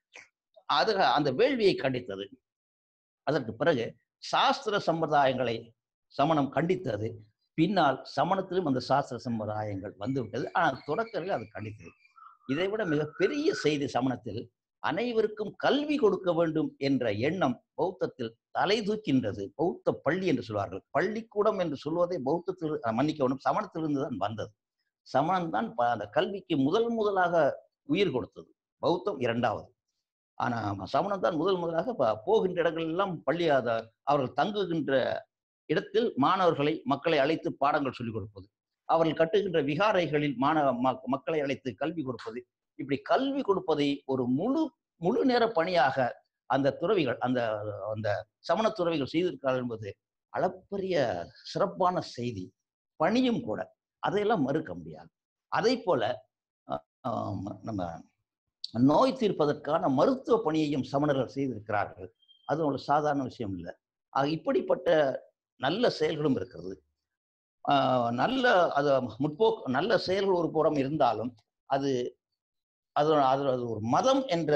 A: அது அந்த வேள்வியை கண்டித்தது அதற்கு பிறகு சாஸ்திர சம்பிரதாயங்களை சமணம் கண்டித்தது பின்னால் சமணத்திலும் அந்த சாஸ்திர சம்பிரதாயங்கள் வந்துவிட்டது ஆனால் தொடக்கத்தில் அது கண்டித்தது இதை விட மிகப்பெரிய செய்தி சமணத்தில் அனைவருக்கும் கல்வி கொடுக்க வேண்டும் என்ற எண்ணம் பௌத்தத்தில் தலை தூக்கின்றது பௌத்த பள்ளி என்று சொல்வார்கள் பள்ளிக்கூடம் என்று சொல்வதை பௌத்தத்தில் அஹ், மன்னிக்கணும் சமணத்திலிருந்து தான் வந்தது சமணம் தான் ப- அந்த கல்விக்கு முதல் முதலாக உயிர் கொடுத்தது பௌத்தம் இரண்டாவது ஆனா சமணம் தான் முதல் முதலாக ப- போகின்ற இடங்கள் எல்லாம் பள்ளி அத அவர்கள் தங்குகின்ற இடத்தில் மாணவர்களை மக்களை அழைத்து பாடங்கள் சொல்லிக் கொடுப்பது அவர்கள் கட்டுகின்ற விகாரைகளில் மாணவ ம- மக்களை அழைத்து கல்வி கொடுப்பது இப்படி கல்வி கொடுப்பதை ஒரு முழு முழு நேர பணியாக அந்த துறவிகள் அந்த அந்த சமண துறவிகள் செய்திருக்கிறார்கள் என்பது அளப்பரிய சிறப்பான செய்தி பணியும் கூட அதையெல்லாம் மறுக்க முடியாது அதை போல ஆம், நம்ம நோய் தீர்ப்பதற்கான மருத்துவ பணியையும் சமணர்கள் செய்திருக்கிறார்கள் அது ஒரு சாதாரண விஷயம் இல்லை ஆக இப்படிப்பட்ட நல்ல செயல்களும் இருக்கிறது ஆஹ் நல்ல அது முற்போக்கு நல்ல செயல்கள் ஒரு புறம் இருந்தாலும் அது அது அது அது ஒரு மதம் என்ற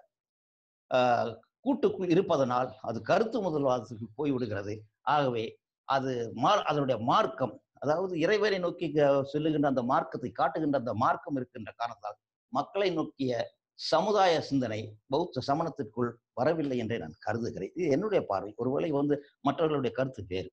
A: ஆஹ், கூட்டுக்குள் இருப்பதனால் அது கருத்து முதல்வாதத்துக்கு போய் விடுகிறது ஆகவே அது மார் அதனுடைய மார்க்கம் அதாவது இறைவனை நோக்கி க- செல்லுகின்ற அந்த மார்க்கத்தை காட்டுகின்ற அந்த மார்க்கம் இருக்கின்ற காரணத்தால் மக்களை நோக்கிய சமுதாய சிந்தனை பௌத்த சமணத்திற்குள் வரவில்லை என்றே நான் கருதுகிறேன் இது என்னுடைய பார்வை ஒருவேளை வந்து மற்றவர்களுடைய கருத்து வேறு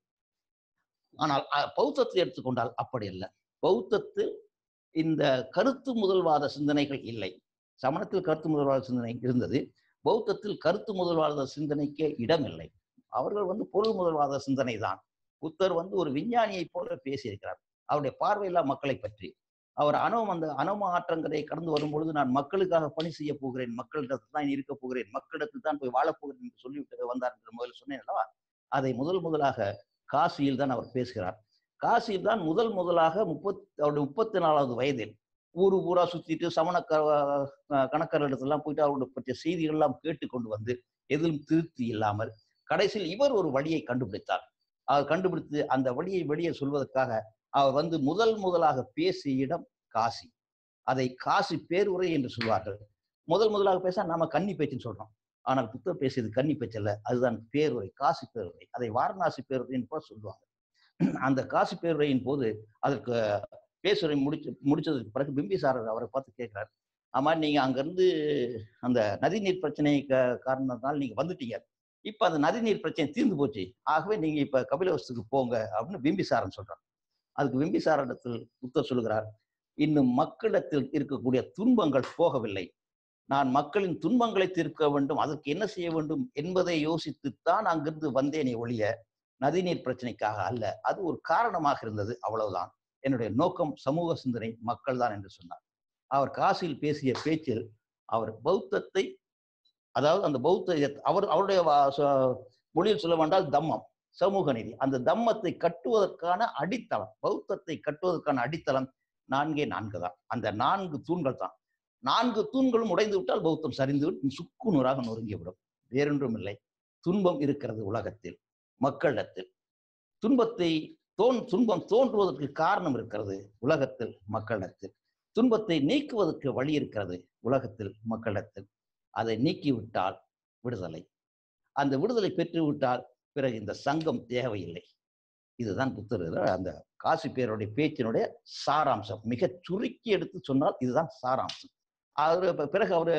A: ஆனால் அ, பௌத்தத்தை எடுத்துக்கொண்டால் அப்படி அல்ல பௌத்தத்தில் இந்த கருத்து முதல்வாத சிந்தனைகள் இல்லை சமணத்தில் கருத்து முதல்வாத சிந்தனை இருந்தது பௌத்தத்தில் கருத்து முதல்வாத சிந்தனைக்கே இடமில்லை அவர்கள் வந்து பொருள் முதல்வாத சிந்தனை தான் புத்தர் வந்து ஒரு விஞ்ஞானியைப் போல பேசியிருக்கிறார் அவருடைய பார்வையில்லா மக்களை பற்றி அவர் அணவம் அந்த அணவ ஆற்றங்களை கடந்து வரும்பொழுது நான் மக்களுக்காக பணி செய்ய போகிறேன் மக்களிடத்தில் தான் இருக்க போகிறேன் மக்களிடத்தில் தான் போய் வாழப் போகிறேன் என்று சொல்லிவிட்டு வந்தார் என்று முதல்ல சொன்னேன் அல்லவா அதை முதல் முதலாக காசியில் தான் அவர் பேசுகிறார் காசியில் தான் முதல் முதலாக முப்பத் அவருடைய முப்பத்தி நாலாவது வயதில் ஊரு ஊரா சுத்திட்டு சமண க கணக்கரிடத்தெல்லாம் போயிட்டு அவருடைய பற்றிய செய்திகள் எல்லாம் கேட்டு கொண்டு வந்து எதிலும் திருப்தி இல்லாமல் கடைசியில் இவர் ஒரு வழியை கண்டுபிடித்தார் அவர் கண்டுபிடித்து அந்த வழியை வெளியே சொல்வதற்காக அவர் வந்து முதல் முதலாக பேசிய இடம் காசி அதை காசி பேருரை என்று சொல்வார்கள் முதல் முதலாக பேச நாம கன்னி பேச்சுன்னு சொல்றோம் ஆனால் புத்தர் பேசியது கன்னி பேச்சல்ல அதுதான் பேருரை காசி பேருரை அதை வாரணாசி பேருரைன்னு கூட சொல்லுவாங்க அந்த காசி பேருரையின் போது அதற்கு பேசுரை முடிச்சு முடிச்சதுக்கு பிறகு பிம்பிசாரர் அவரை பார்த்து கேட்கிறார் ஆமா நீங்க அங்கிருந்து அந்த நதிநீர் பிரச்சனை க- காரணத்தினால நீங்க வந்துட்டீங்க இப்ப அந்த நதிநீர் பிரச்சனை தீர்ந்து போச்சு ஆகவே நீங்க இப்ப கபிலவசத்துக்கு போங்க அப்படின்னு பிம்பிசாரன் சொல்றார் அதுக்கு பிம்பிசாரிடத்தில் புத்தர் சொல்லுகிறார் இன்னும் மக்களிடத்தில் இருக்கக்கூடிய துன்பங்கள் போகவில்லை நான் மக்களின் துன்பங்களை தீர்க்க வேண்டும் அதற்கு என்ன செய்ய வேண்டும் என்பதை யோசித்துத்தான் அங்கிருந்து வந்தேனே ஒழிய நதிநீர் பிரச்சனைக்காக அல்ல அது ஒரு காரணமாக இருந்தது அவ்வளவுதான் என்னுடைய நோக்கம் சமூக சிந்தனை மக்கள் தான் என்று சொன்னார் அவர் காசியில் பேசிய பேச்சில் அவர் பௌத்தத்தை அதாவது அந்த பௌத்த இயத்- அவர் அவருடைய வா- சொ- மொழியில் சொல்ல வேண்டால் தம்மம் சமூக நீதி அந்த தம்மத்தை கட்டுவதற்கான அடித்தளம் பௌத்தத்தை கட்டுவதற்கான அடித்தளம் நான்கே நான்கு தான் அந்த நான்கு தூண்கள் தான் நான்கு தூண்களும் உடைந்து விட்டால் பௌத்தம் சரிந்து விட்டு சுக்கு நூறாக நொறுங்கிவிடும் வேறொன்றும் இல்லை துன்பம் இருக்கிறது உலகத்தில் மக்களிடத்தில் துன்பத்தை தோன் துன்பம் தோன்றுவதற்கு காரணம் இருக்கிறது உலகத்தில் மக்களிடத்தில் துன்பத்தை நீக்குவதற்கு வழி இருக்கிறது உலகத்தில் மக்களிடத்தில் அதை நீக்கிவிட்டால் விடுதலை அந்த விடுதலை பெற்று விட்டால் பிறகு இந்த சங்கம் தேவையில்லை இதுதான் புத்தர் அந்த காசி பேருடைய பேச்சினுடைய சாராம்சம் மிக சுருக்கி எடுத்து சொன்னால் இதுதான் சாராம்சம் அவர் இப்ப பிறகு அவர்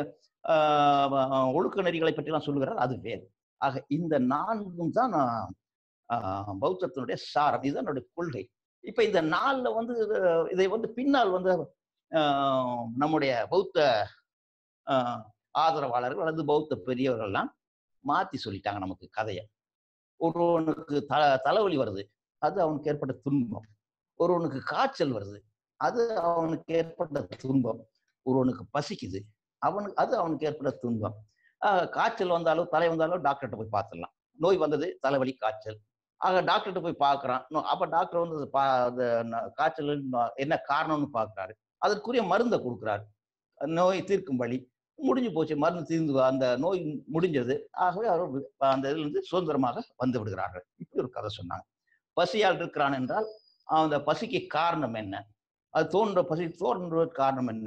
A: ஒழுக்க நெறிகளை பற்றிலாம் சொல்லுகிறார் அது வேறு ஆக இந்த நான்கும் தான் ஆஹ், பௌத்தத்தினுடைய சாரம் இதுதான் என்னுடைய கொள்கை இப்ப இந்த நாள்ல வந்து இது- இதை வந்து பின்னால் வந்து ஆஹ், நம்முடைய பௌத்த ஆஹ், ஆதரவாளர்கள் அல்லது பௌத்த பெரியவர்கள்லாம் மாத்தி சொல்லிட்டாங்க நமக்கு கதையை ஒருவனுக்கு த தலைவலி வருது அது அவனுக்கு ஏற்பட்ட துன்பம் ஒருவனுக்கு காய்ச்சல் வருது அது அவனுக்கு ஏற்பட்ட துன்பம் ஒருவனுக்கு பசிக்குது அவனுக்கு அது அவனுக்கு ஏற்பட்ட துன்பம் ஆஹ் காய்ச்சல் வந்தாலும் தலை வந்தாலும் டாக்டர்கிட்ட போய் பார்த்துடலாம் நோய் வந்தது தலைவலி காய்ச்சல் ஆக டாக்டர்கிட்ட போய் பார்க்குறான் அப்போ டாக்டர் வந்து அது பா அந்த ந- காய்ச்சல் ந- என்ன காரணம்னு பார்க்குறாரு அதற்குரிய மருந்தை கொடுக்குறாரு நோய் தீர்க்கும் வழி முடிஞ்சு போச்சு மருந்து தீர்ந்து அந்த நோய் முடிஞ்சது ஆகவே அவர் வி- அந்த இதிலிருந்து சுதந்திரமாக வந்து விடுகிறார்கள் இப்படி ஒரு கதை சொன்னாங்க பசியால் இருக்கிறான் என்றால் அந்த பசிக்கு காரணம் என்ன அது தோன்ற பசி தோன்றுவதற்கு காரணம் என்ன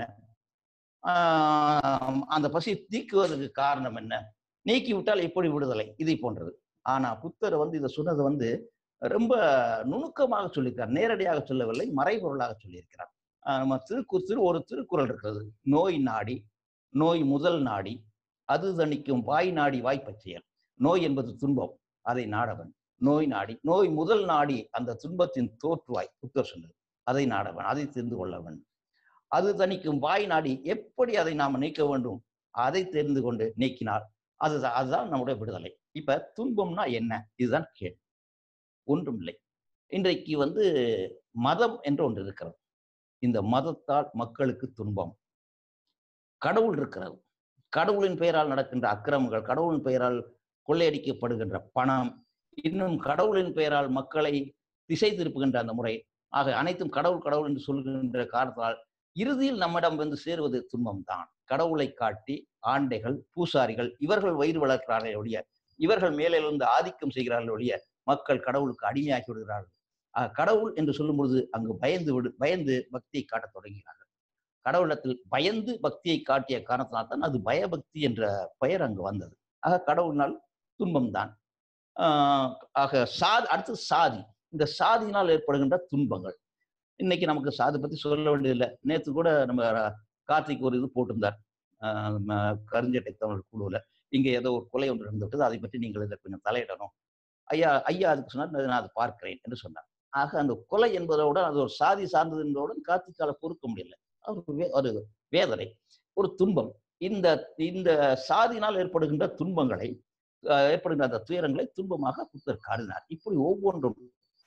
A: ஆஹ் அந்த பசி நீக்குவதற்கு காரணம் என்ன நீக்கி விட்டால் எப்படி விடுதலை இதை போன்றது ஆனா புத்தர் வந்து இதை சொன்னது வந்து ரொம்ப நுணுக்கமாக சொல்லியிருக்கார் நேரடியாக சொல்லவில்லை மறைபொருளாக சொல்லியிருக்கிறார் ஆஹ் நம்ம திருக்கு திரு ஒரு திருக்குறள் இருக்கிறது நோய் நாடி நோய் முதல் நாடி அது தணிக்கும் வாய் நாடி வாய்ப்பற்றியல் நோய் என்பது துன்பம் அதை நாடவன் நோய் நாடி நோய் முதல் நாடி அந்த துன்பத்தின் தோற்றுவாய் புத்தர் சொன்னது அதை நாடவன் அதை தெரிந்து கொள்ளவன் அது தணிக்கும் வாய் நாடி எப்படி அதை நாம் நீக்க வேண்டும் அதை தெரிந்து கொண்டு நீக்கினால் அதுதான் அதுதான் நம்முடைய விடுதலை இப்ப துன்பம்னா என்ன இதுதான் கேள்வி ஒன்றும் இல்லை இன்றைக்கு வந்து மதம் என்று ஒன்று இருக்கிறது இந்த மதத்தால் மக்களுக்கு துன்பம் கடவுள் இருக்கிறது கடவுளின் பெயரால் நடக்கின்ற அக்கிரமங்கள் கடவுளின் பெயரால் கொள்ளையடிக்கப்படுகின்ற பணம் இன்னும் கடவுளின் பெயரால் மக்களை திசை திருப்புகின்ற அந்த முறை ஆக அனைத்தும் கடவுள் கடவுள் என்று சொல்கின்ற காரணத்தால் இறுதியில் நம்மிடம் வந்து சேருவது துன்பம் தான் கடவுளை காட்டி ஆண்டைகள் பூசாரிகள் இவர்கள் வயிறு வளர்க்கிறார்கள் ஒழிய இவர்கள் மேலிருந்து ஆதிக்கம் செய்கிறார்கள் ஒழிய மக்கள் கடவுளுக்கு அடிமையாகி விடுகிறார்கள் ஆஹ் கடவுள் என்று சொல்லும் பொழுது அங்கு பயந்து விடு பயந்து பக்தியை காட்டத் தொடங்குகிறார்கள் கடவுளத்தில் பயந்து பக்தியை காட்டிய காரணத்தினால்தான் அது பயபக்தி என்ற பெயர் அங்கு வந்தது ஆக கடவுளினால் துன்பம் தான் ஆஹ் ஆக சாதி அடுத்து சாதி இந்த சாதியினால் ஏற்படுகின்ற துன்பங்கள் இன்னைக்கு நமக்கு சாதி பத்தி சொல்ல வேண்டியதில்லை நேற்று கூட நம்ம கார்த்திக் ஒரு இது போட்டிருந்தார் ஆஹ் ம- கருஞ்சட்டை தமிழ் குழுவில் இங்கே ஏதோ ஒரு கொலை ஒன்று நடந்துவிட்டது அதை பற்றி நீங்கள் இதை கொஞ்சம் தலையிடணும் ஐயா ஐயா அதுக்கு சொன்னார் நான் அதை பார்க்கிறேன் என்று சொன்னார் ஆக அந்த கொலை என்பதோட அது ஒரு சாதி சார்ந்தது என்பதுடன் கார்த்திக்கால பொறுக்க முடியல அது ஒரு வே- ஒரு வேதனை ஒரு துன்பம் இந்த இந்த சாதியினால் ஏற்படுகின்ற துன்பங்களை ஆஹ் ஏற்படுகின்ற அந்த துயரங்களை துன்பமாக புத்தர் காட்டினார் இப்படி ஒவ்வொன்றும்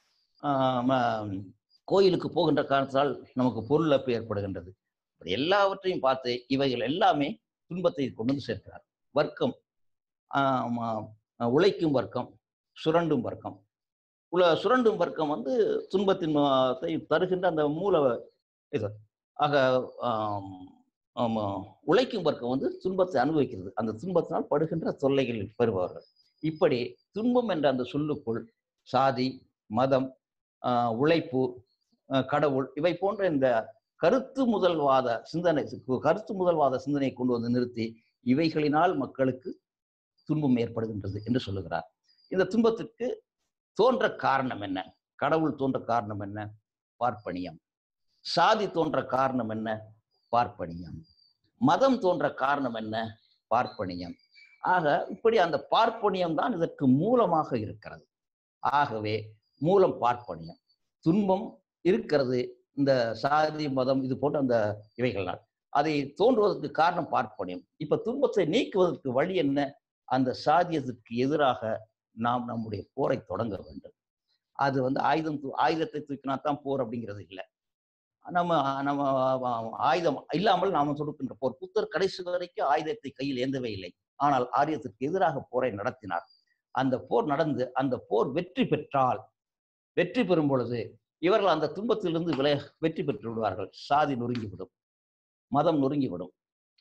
A: ஆஹ் ம- கோயிலுக்கு போகின்ற காரணத்தால் நமக்கு பொருளப்பு ஏற்படுகின்றது இப்படி எல்லாவற்றையும் பார்த்து இவைகள் எல்லாமே துன்பத்தை கொண்டு வந்து சேர்க்கிறார் வர்க்கம் ஆஹ் ம- உழைக்கும் வர்க்கம் சுரண்டும் வர்க்கம் உல சுரண்டும் வர்க்கம் வந்து துன்பத்தின் ம- த்தை தருகின்ற அந்த மூல இது ஆக ஆம், ஆமா, உழைக்கும் வர்க்கம் வந்து துன்பத்தை அனுபவிக்கிறது அந்த துன்பத்தினால் படுகின்ற தொல்லைகளில் பெறுபவர்கள் இப்படி துன்பம் என்ற அந்த சொல்லுக்குள் சாதி மதம் ஆஹ், உழைப்பு ஆஹ், கடவுள் இவை போன்ற இந்த கருத்து முதல்வாத சிந்தனை கருத்து முதல்வாத சிந்தனையை கொண்டு வந்து நிறுத்தி இவைகளினால் மக்களுக்கு துன்பம் ஏற்படுகின்றது என்று சொல்லுகிறார் இந்த துன்பத்திற்கு தோன்ற காரணம் என்ன கடவுள் தோன்ற காரணம் என்ன பார்ப்பனியம் சாதி தோன்ற காரணம் என்ன பார்ப்பனியம் மதம் தோன்ற காரணம் என்ன பார்ப்பனியம் ஆக இப்படி அந்த பார்ப்பனியம் தான் இதற்கு மூலமாக இருக்கிறது ஆகவே மூலம் பார்ப்பனியம் துன்பம் இருக்கிறது இந்த சாதி மதம் இது போன்ற அந்த இவைகள்னால் அதை தோன்றுவதற்கு காரணம் பார்ப்பனியம் இப்ப துன்பத்தை நீக்குவதற்கு வழி என்ன அந்த சாதியத்திற்கு எதிராக நாம் நம்முடைய போரை தொடங்க வேண்டும் அது வந்து ஆயுதம் தூ- ஆயுதத்தை தூக்கினா தான் போர் அப்படிங்கிறது இல்லை நம்ம நம்ம ஆயுதம் இல்லாமல் நாம தொடுக்கின்ற போர் புத்தர் கடைசி வரைக்கும் ஆயுதத்தை கையில் ஏந்தவே இல்லை ஆனால் ஆரியத்திற்கு எதிராக போரை நடத்தினார் அந்த போர் நடந்து அந்த போர் வெற்றி பெற்றால் வெற்றி பெறும் பொழுது இவர்கள் அந்த துன்பத்திலிருந்து விலை வெற்றி பெற்று விடுவார்கள் சாதி நொறுங்கிவிடும் மதம் நொறுங்கிவிடும்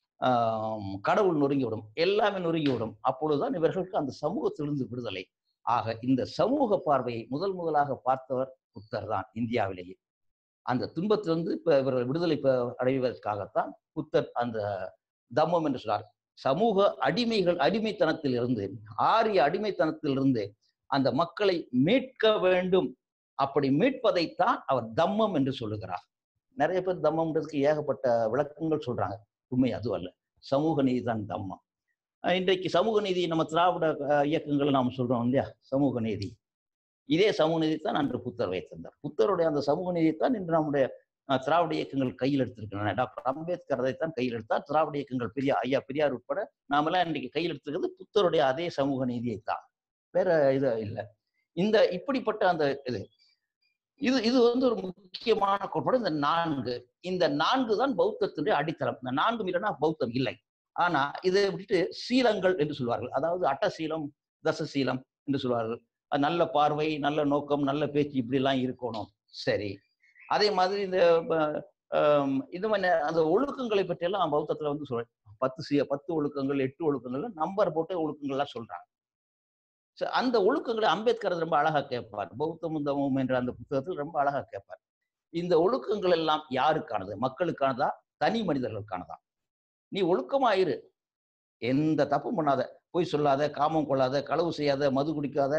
A: ஆம், கடவுள் நொறுங்கிவிடும் எல்லாமே நொறுங்கிவிடும் அப்பொழுதுதான் இவர்களுக்கு அந்த சமூகத்திலிருந்து விடுதலை ஆக இந்த சமூக பார்வையை முதல் முதலாக பார்த்தவர் புத்தர் தான் இந்தியாவிலேயே அந்த துன்பத்திலிருந்து இப்ப இவர்கள் விடுதலை பெ- அடைவதற்காகத்தான் புத்தர் அந்த தம்மம் என்று சொன்னார் சமூக அடிமைகள் அடிமைத்தனத்தில் இருந்து ஆரிய அடிமைத்தனத்தில் இருந்து அந்த மக்களை மீட்க வேண்டும் அப்படி மீட்பதைத்தான் அவர் தம்மம் என்று சொல்லுகிறார் நிறைய பேர் தம்மம்ன்றதுக்கு ஏகப்பட்ட விளக்கங்கள் சொல்றாங்க உண்மை அது அல்ல சமூக நீதி தான் தம்மம் அஹ் இன்றைக்கு சமூக நீதி நம்ம திராவிட அஹ், இயக்கங்களை நாம் சொல்றோம் இல்லையா சமூக நீதி இதே சமூக நீதி தான் அன்று புத்தர் வைத்திருந்தார் புத்தருடைய அந்த சமூக நீதியைத்தான் இன்று நம்முடைய அஹ், திராவிட இயக்கங்கள் கையில் எடுத்திருக்கின்றன டாக்டர் அம்பேத்கர் அதைத்தான் கையில் எடுத்தார் திராவிட இயக்கங்கள் பெரிய ஐயா பெரியார் உட்பட நாமெல்லாம் இன்றைக்கு கையில் எடுத்திருக்கிறது புத்தருடைய அதே சமூக நீதியை தான் வேற இது இல்லை இந்த இப்படிப்பட்ட அந்த இது இது இது வந்து ஒரு முக்கியமான கோட்பாடு இந்த நான்கு இந்த நான்கு தான் பௌத்தத்தினுடைய அடித்தளம் இந்த நான்கு இல்லைன்னா பௌத்தம் இல்லை ஆனா இதை விட்டுட்டு சீலங்கள் என்று சொல்வார்கள் அதாவது அட்டசீலம் தசசீலம் என்று சொல்வார்கள் அது நல்ல பார்வை நல்ல நோக்கம் நல்ல பேச்சு இப்படி எல்லாம் இருக்கணும் சரி அதே மாதிரி இந்த ப- ஆம், இது மாதிரி அந்த ஒழுக்கங்களை பற்றியெல்லாம் பௌத்தத்துல வந்து சொல்றேன் பத்து சீ பத்து ஒழுக்கங்கள் எட்டு ஒழுக்கங்கள் நம்பர் போட்டு ஒழுக்கங்கள்லாம் சொல்றாங்க So, அந்த ஒழுக்கங்களை அம்பேத்கர் அது ரொம்ப அழகா கேட்பார் பௌத்தமும் தமமும் என்ற அந்த புத்தகத்தில் ரொம்ப அழகா கேட்பார் இந்த ஒழுக்கங்கள் எல்லாம் யாருக்கானது மக்களுக்கானதா தனி மனிதர்களுக்கானதா நீ ஒழுக்கமாயிரு எந்த தப்பும் பண்ணாத பொய் சொல்லாத காமம் கொள்ளாத களவு செய்யாத மது குடிக்காத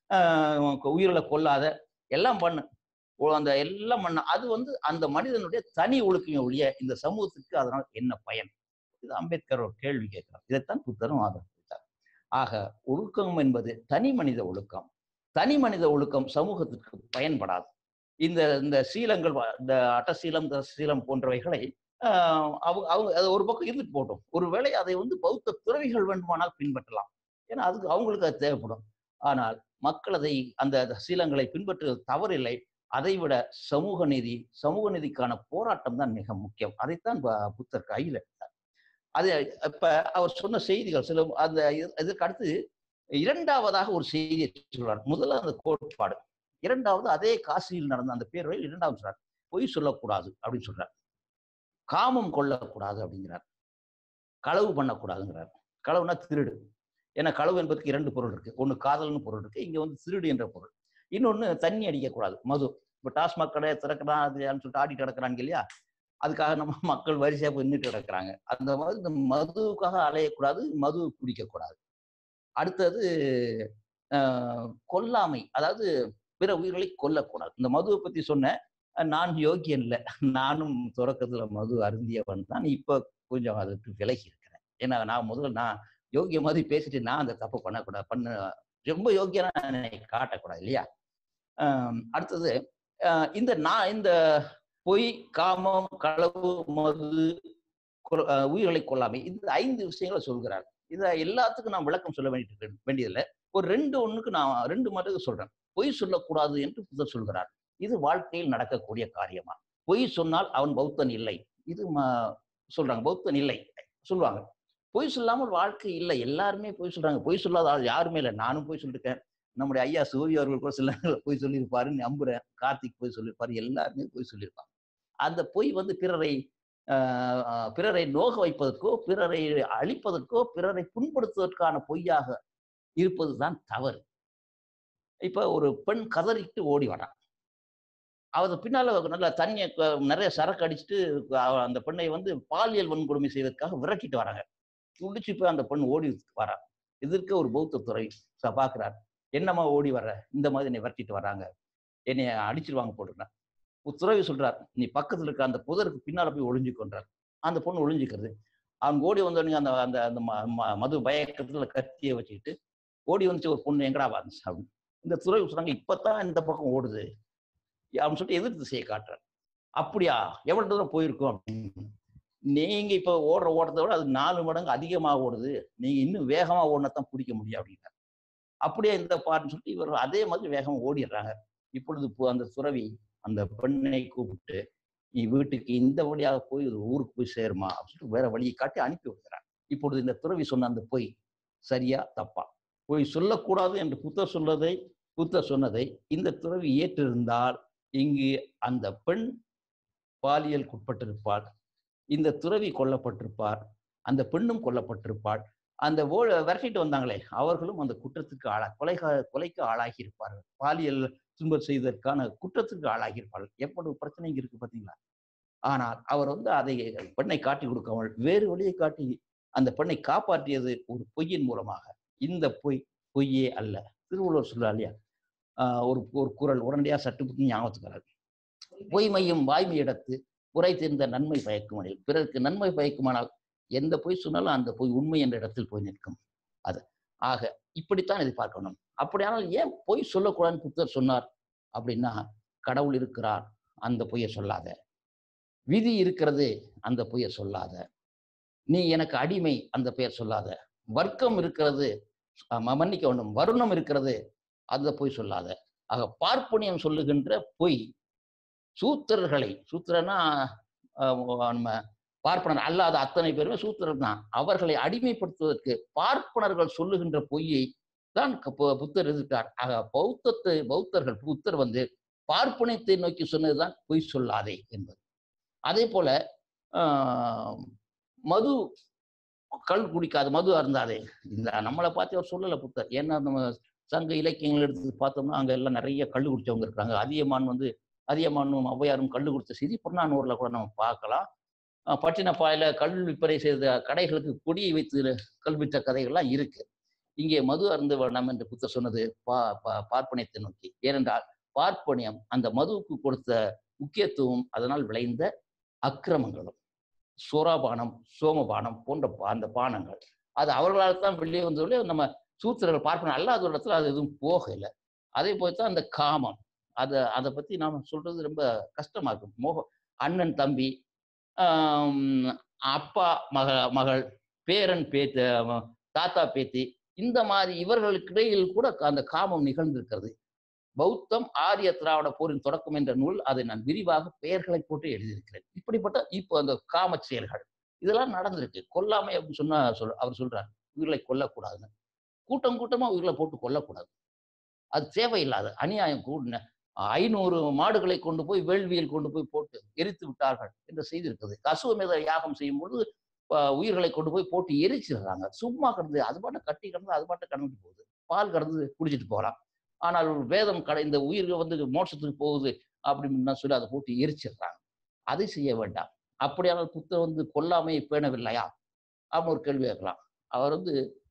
A: ஆஹ் உயிரில கொல்லாத எல்லாம் பண்ணு ஓ, அந்த எல்லாம் பண்ண அது வந்து அந்த மனிதனுடைய தனி ஒழுக்கமே ஒழிய இந்த சமூகத்துக்கு அதனால் என்ன பயன் இது அம்பேத்கர் ஒரு கேள்வி கேட்கிறார் இதைத்தான் புத்தரும் ஆதரித்தார் ஆக ஒழுக்கம் என்பது தனி மனித ஒழுக்கம் தனி மனித ஒழுக்கம் சமூகத்திற்கு பயன்படாது இந்த இந்த சீலங்கள் வ- இந்த அட்டசீலம் தசீலம் போன்றவைகளை ஆஹ் அவங்க அவங்க அது ஒரு பக்கம் இருந்துட்டு போட்டோம் ஒருவேளை அதை வந்து பௌத்த துறவிகள் வேண்டுமானால் பின்பற்றலாம் ஏன்னா அதுக்கு அவங்களுக்கு அது தேவைப்படும் ஆனால் மக்கள் அதை அந்த சீலங்களை பின்பற்றுவது தவறில்லை அதைவிட சமூக நீதி சமூக நீதிக்கான போராட்டம் தான் மிக முக்கியம் அதைத்தான் ப- புத்தர் கையில் எடுத்தார் அது இப்ப அவர் சொன்ன செய்திகள் சில அந்த இது- இதுக்கு அடுத்து இரண்டாவதாக ஒரு செய்தியை சொல்றார் முதல்ல அந்த கோட்பாடு இரண்டாவது அதே காசியில் நடந்த அந்த பேரவையில் இரண்டாவது சொல்றார் பொய் சொல்லக்கூடாது அப்படின்னு சொல்றார் காமம் கொள்ளக்கூடாது அப்படிங்கிறார் களவு பண்ணக்கூடாதுங்கிறார் களவுனா திருடு ஏன்னா களவு என்பதுக்கு இரண்டு பொருள் இருக்கு ஒன்று காதல்னு பொருள் இருக்கு இங்க வந்து திருடு என்ற பொருள் இன்னொன்று தண்ணி அடிக்கக்கூடாது மது இப்போ டாஸ்மாக் கடை திறக்கிறான் அதுன்னு சொல்லிட்டு ஆடிட்டு கிடக்குறாங்க இல்லையா அதுக்காக நம்ம மக்கள் வரிசையா போய் நின்றுட்டு கிடக்குறாங்க அந்த மாதிரி இந்த மதுவுக்காக அலையக்கூடாது மது குடிக்கக்கூடாது அடுத்தது ஆஹ், கொல்லாமை அதாவது பிற உயிர்களை கொல்லக்கூடாது இந்த மதுவை பத்தி சொன்னேன் அஹ், நான் யோக்கியன் இல்லை நானும் தொடக்கத்துல மது அருந்தியவன் தான் இப்ப கொஞ்சம் அதுக்கு விலகி இருக்கிறேன் ஏன்னா நான் முதல்ல நான் யோகிய மாதிரி பேசிட்டு நான் அந்த தப்பு பண்ணக்கூடாது பண்ண ரொம்ப யோக்கியனா என்னை காட்டக்கூடாது இல்லையா ஆஹ், அடுத்தது ஆஹ், இந்த நான் இந்த பொய் காமம் களவு மது கொல்- ஆஹ், உயிர்களை கொல்லாமை இந்த ஐந்து விஷயங்களை சொல்கிறார் இதை எல்லாத்துக்கும் நான் விளக்கம் சொல்ல வேண்டிய வேண்டியதில்லை ஒரு ரெண்டு ஒண்ணுக்கு நான் ரெண்டு மட்டும் சொல்றேன் பொய் சொல்லக்கூடாது என்று புத்தர் சொல்கிறார் இது வாழ்க்கையில் நடக்கக்கூடிய காரியமா பொய் சொன்னால் அவன் பௌத்தன் இல்லை இது ம- சொல்றாங்க பௌத்தன் இல்லை சொல்லுவாங்க பொய் சொல்லாமல் வாழ்க்கை இல்லை எல்லாருமே பொய் சொல்றாங்க பொய் சொல்லாத ஆள் யாருமே இல்லை நானும் போய் சொல்லிருக்கேன் நம்முடைய ஐயா சூரிய அவர்கள் கூட சில நேரங்கள்ல பொய் சொல்லியிருப்பாருன்னு நம்புறேன் கார்த்திக் பொய் சொல்லியிருப்பாரு எல்லாருமே பொய் சொல்லியிருப்பாங்க அந்த பொய் வந்து பிறரை ஆஹ், ஆஹ், பிறரை நோக வைப்பதற்கோ பிறரை அழிப்பதற்கோ பிறரை புண்படுத்துவதற்கான பொய்யாக இருப்பதுதான் தவறு இப்ப ஒரு பெண் கதறிட்டு ஓடி வரான் அவ பின்னால நல்ல தண்ணியை க- நிறைய சரக்கு அடிச்சுட்டு அவ- அந்த பெண்ணை வந்து பாலியல் வன்கொடுமை செய்வதற்காக விரட்டிட்டு வராங்க துடிச்சு போய் அந்த பெண் ஓடி வரா எதிர்க்க ஒரு பௌத்த துறை ச- பாக்குறார் என்னம்மா ஓடி வர்ற இந்த மாதிரி என்னை விரட்டிட்டு வராங்க என்னை அடிச்சிருவாங்க போட்டுருந்தேன் துறவி சொல்றார் நீ பக்கத்துல இருக்க அந்த புதருக்கு பின்னால போய் ஒளிஞ்சுக்கொன்றார் அந்த பொண்ணு ஒளிஞ்சுக்கிறது அவங்க ஓடி வந்தோடனே அந்த அந்த அந்த ம- ம- மது பயக்கத்துல கத்தியை வச்சுக்கிட்டு ஓடி வந்துச்சு ஒரு பொண்ணு எங்கடா வந்துச்சு அப்படின்னு இந்த துறவி சொல்றாங்க இப்பதான் இந்த பக்கம் ஓடுது அப்படின்னு சொல்லிட்டு எதிர் திசையை காட்டுறார் அப்படியா எவ்வளவு தூரம் போயிருக்கோம் அப்படின்னு நீங்க இப்ப ஓடுற ஓட்டத்தை விட அது நாலு மடங்கு அதிகமா ஓடுது நீங்க இன்னும் வேகமா ஓடினதான் பிடிக்க முடியும் அப்படின்னார் அப்படியே இந்த பாட்டுன்னு சொல்லிட்டு இவர் அதே மாதிரி வேகமா ஓடிடுறாங்க இப்பொழுது பு- அந்த துறவி அந்த பெண்ணை கூப்பிட்டு நீ வீட்டுக்கு இந்த வழியாக போய் ஒரு ஊருக்கு போய் சேருமா அப்படின்னு சொல்லிட்டு வேற வழியை காட்டி அனுப்பி விடுகிறார் இப்பொழுது இந்த துறவி சொன்ன அந்த பொய் சரியா தப்பா பொய் சொல்லக்கூடாது என்று புத்தர் சொன்னதை புத்தர் சொன்னதை இந்த துறவி ஏற்றிருந்தால் இங்கு அந்த பெண் பாலியல் உட்பட்டிருப்பாள் இந்த துறவி கொல்லப்பட்டிருப்பார் அந்த பெண்ணும் கொல்லப்பட்டிருப்பாள் அந்த ஓ விரட்டிட்டு வந்தாங்களே அவர்களும் அந்த குற்றத்துக்கு ஆளா கொலை கொலைக்கு ஆளாகி இருப்பார்கள் பாலியல் துன்பம் செய்வதற்கான குற்றத்துக்கு ஆளாகி இருப்பார்கள் எவ்வளவு பிரச்சனை இங்க இருக்கு பாத்தீங்களா ஆனால் அவர் வந்து அதை பெண்ணை காட்டி கொடுக்காமல் வேறு வழியை காட்டி அந்த பெண்ணை காப்பாற்றியது ஒரு பொய்யின் மூலமாக இந்த பொய் பொய்யே அல்ல திருவள்ளுவர் சொல்றா இல்லையா ஆஹ் ஒரு ஒரு குரல் உடனடியாக சட்டுப்புட்டு ஞாபகத்துக்கு வராது பொய்மையும் வாய்மை இடத்து புரை தெரிந்த நன்மை பயக்குமனில் பிறருக்கு நன்மை பயக்குமானால் எந்த பொய் சொன்னாலும் அந்த பொய் உண்மை என்ற இடத்தில் போய் நிற்கும் அது ஆக இப்படித்தான் இதை பார்க்கணும் அப்படியானால் ஏன் பொய் சொல்லக்கூடாதுன்னு புத்தர் சொன்னார் அப்படின்னா கடவுள் இருக்கிறார் அந்த பொய்யை சொல்லாத விதி இருக்கிறது அந்த பொய்யை சொல்லாத நீ எனக்கு அடிமை அந்த பெயர் சொல்லாத வர்க்கம் இருக்கிறது ஆமா, மன்னிக்க வேண்டும் வருணம் இருக்கிறது அந்த பொய் சொல்லாத ஆக பார்ப்பனியம் சொல்லுகின்ற பொய் சூத்திரர்களை சூத்திரனா ஆஹ், நம்ம பார்ப்பனர் அல்லாத அத்தனை பேருமே சூத்திரர் தான் அவர்களை அடிமைப்படுத்துவதற்கு பார்ப்பனர்கள் சொல்லுகின்ற பொய்யை தான் க- பு- புத்தர் எதிர்த்தார் ஆக பௌத்தத்தை பௌத்தர்கள் புத்தர் வந்து பார்ப்பனியத்தை நோக்கி சொன்னதுதான் பொய் சொல்லாதே என்பது அதே போல ஆஹ், மது கள் குடிக்காது மது அருந்தாதே இந்த நம்மளை பார்த்து அவர் சொல்லலை புத்தர் ஏன்னா நம்ம சங்க இலக்கியங்கள் எடுத்து பார்த்தோம்னா அங்க எல்லாம் நிறைய கள்ளு குடிச்சவங்க இருக்கிறாங்க அதியமான் வந்து அதியமானும் ஔவையாரும் கள்ளு குடிச்ச செய்தி புறநானூர்ல கூட நம்ம பார்க்கலாம் அஹ் பட்டினப்பாயில கல் விற்பனை செய்த கடைகளுக்கு கொடியை வைத்து கல்வித்த கதைகள்லாம் இருக்கு இங்கே மது அருந்து வேண்டாம் என்று புத்தர் சொன்னது பா பா- பார்ப்பனியத்தை நோக்கி ஏனென்றால் பார்ப்பனியம் அந்த மதுவுக்கு கொடுத்த முக்கியத்துவம் அதனால் விளைந்த அக்கிரமங்களும் சோராபானம் சோமபானம் போன்ற பா- அந்த பானங்கள் அது அவர்களால் தான் வெளியே வந்ததுல நம்ம சூத்திரர்கள் பார்ப்பன அல்லாத இடத்துல அது எதுவும் போகலை அதே போய் தான் அந்த காமம் அதை அதை பத்தி நாம சொல்றது ரொம்ப கஷ்டமா இருக்கும் மோக அண்ணன் தம்பி ஆம், அப்பா மக மகள் பேரன் பேத்து தாத்தா பேத்தி இந்த மாதிரி இவர்களுக்கு இடையில் கூட அந்த காமம் நிகழ்ந்திருக்கிறது பௌத்தம் ஆரிய திராவிட போரின் தொடக்கம் என்ற நூல் அதை நான் விரிவாக பெயர்களை போட்டு எழுதியிருக்கிறேன் இப்படிப்பட்ட இப்போ அந்த காம செயல்கள் இதெல்லாம் நடந்திருக்கு கொல்லாமை அப்படின்னு சொன்னா சொல் அவர் சொல்றார் உயிர்களை கொல்லக்கூடாதுன்னு கூட்டம் கூட்டமா உயிர்களை போட்டு கொல்லக்கூடாது அது தேவையில்லாத அநியாயம் கூடின ஐநூறு மாடுகளை கொண்டு போய் வேள்வியில் கொண்டு போய் போட்டு எரித்து விட்டார்கள் என்ற செய்தி இருக்குது அசுவமேத யாகம் செய்யும் பொழுது அஹ், உயிர்களை கொண்டு போய் போட்டு எரிச்சிடுறாங்க சும்மா கிடந்து அது பாட்டு கட்டி கிடந்து அது பாட்டு கடந்து போகுது பால் கடந்து குடிச்சிட்டு போறான் ஆனால் ஒரு வேதம் கடை இந்த உயிர்கள் வந்து மோட்சத்துக்கு போகுது அப்படின்னு சொல்லி அதை போட்டு எரிச்சிடுறாங்க அதை செய்ய வேண்டாம் அப்படியானால் புத்தர் வந்து கொல்லாமையை பேணவில்லையா அப்படின்னு ஒரு கேள்வி கேட்கலாம் அவர் வந்து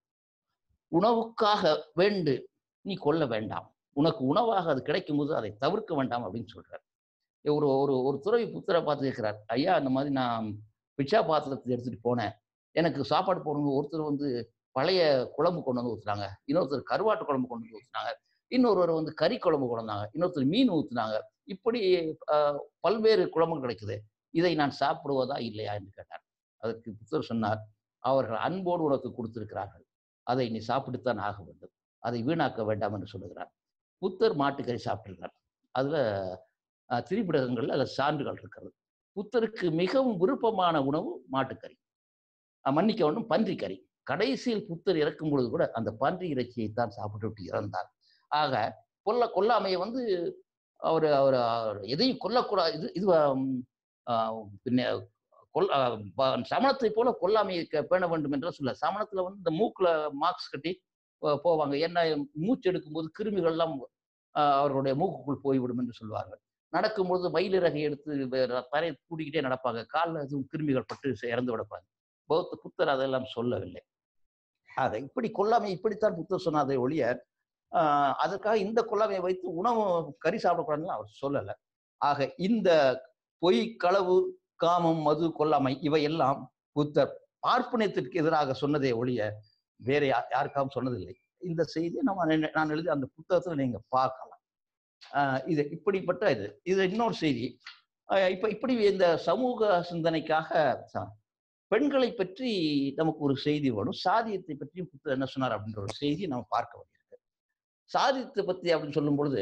A: உணவுக்காக வேண்டு நீ கொல்ல வேண்டாம் உனக்கு உணவாக அது கிடைக்கும் போது அதை தவிர்க்க வேண்டாம் அப்படின்னு சொல்றார் ஒரு ஒரு ஒரு துறவி புத்தரை பார்த்து கேட்கிறார் ஐயா இந்த மாதிரி நான் பிச்சா பாத்திரத்தை எடுத்துட்டு போனேன் எனக்கு சாப்பாடு போடணும் ஒருத்தர் வந்து பழைய குழம்பு கொண்டு வந்து ஊத்துனாங்க இன்னொருத்தர் கருவாட்டு குழம்பு கொண்டு வந்து ஊத்துனாங்க இன்னொருவர் வந்து கறி குழம்பு கொண்டு வந்தாங்க இன்னொருத்தர் மீன் ஊத்துனாங்க இப்படி ஆஹ், பல்வேறு குழம்பு கிடைக்குது இதை நான் சாப்பிடுவதா இல்லையா என்று கேட்டார் அதற்கு புத்தர் சொன்னார் அவர்கள் அன்போடு உனக்கு கொடுத்திருக்கிறார்கள் அதை நீ சாப்பிட்டுத்தான் ஆக வேண்டும் அதை வீணாக்க வேண்டாம் என்று சொல்லுகிறார் புத்தர் மாட்டுக்கறி சாப்பிட்டிருக்கார் அதுல அஹ், திரிபிடகங்கள்ல அதுல சான்றுகள் இருக்கிறது புத்தருக்கு மிகவும் விருப்பமான உணவு மாட்டுக்கறி அஹ், மன்னிக்க வேண்டும் பன்றிக்கறி கடைசியில் புத்தர் இறக்கும் பொழுது கூட அந்த பன்றி இறைச்சியை தான் சாப்பிட்டு இறந்தார் ஆக கொல்ல கொல்லாமையை வந்து அவர் அவர் அவர் எதையும் கொல்லக்கூடாது இது இது ஆம், ஆஹ், பின்ன கொல் ஆஹ், ப- சமணத்தை போல கொல்லாமையை க- பேண வேண்டும் என்று சொல்ல சமணத்துல வந்து இந்த மூக்குல மார்க்ஸ் கட்டி போ- போவாங்க என்ன மூச்சு எடுக்கும்போது கிருமிகள்லாம் ஆஹ், அவர்களுடைய மூக்குக்குள் போய்விடும் என்று சொல்வார்கள் நடக்கும்போது மயிலிறகை எடுத்து வே- தரையை கூட்டிக்கிட்டே நடப்பாங்க காலில் எதுவும் கிருமிகள் பட்டு செ- இறந்து விடப்பாங்க பௌத்த புத்தர் அதெல்லாம் சொல்லவில்லை ஆக இப்படி கொல்லாமை இப்படித்தான் புத்தர் சொன்னாதை ஒழிய ஆஹ், அதற்காக இந்த கொல்லாமையை வைத்து உணவு கறி சாப்பிடக்கூடாதுன்னு அவர் சொல்லலை ஆக இந்த பொய் களவு காமம் மது கொல்லாமை இவையெல்லாம் புத்தர் பார்ப்பனியத்திற்கு எதிராக சொன்னதே ஒழிய வேற யா- யாருக்காகவும் சொன்னதில்லை இந்த செய்தியை நம்ம நெ- நான் எழுதி அந்த புத்தகத்துல நீங்க பார்க்கலாம் ஆஹ் இது இப்படிப்பட்ட இது இது இன்னொரு செய்தி ஆஹ் இப்ப இப்படி இந்த சமூக சிந்தனைக்காக ச- பெண்களை பற்றி நமக்கு ஒரு செய்தி வேணும் சாதியத்தை பற்றியும் புத்தர் என்ன சொன்னார் அப்படின்ற ஒரு செய்தி நம்ம பார்க்க வேண்டியிருக்கு சாதியத்தை பத்தி அப்படின்னு சொல்லும் பொழுது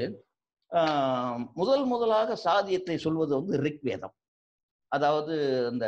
A: ஆஹ் முதல் முதலாக சாதியத்தை சொல்வது வந்து ரிக்வேதம் அதாவது இந்த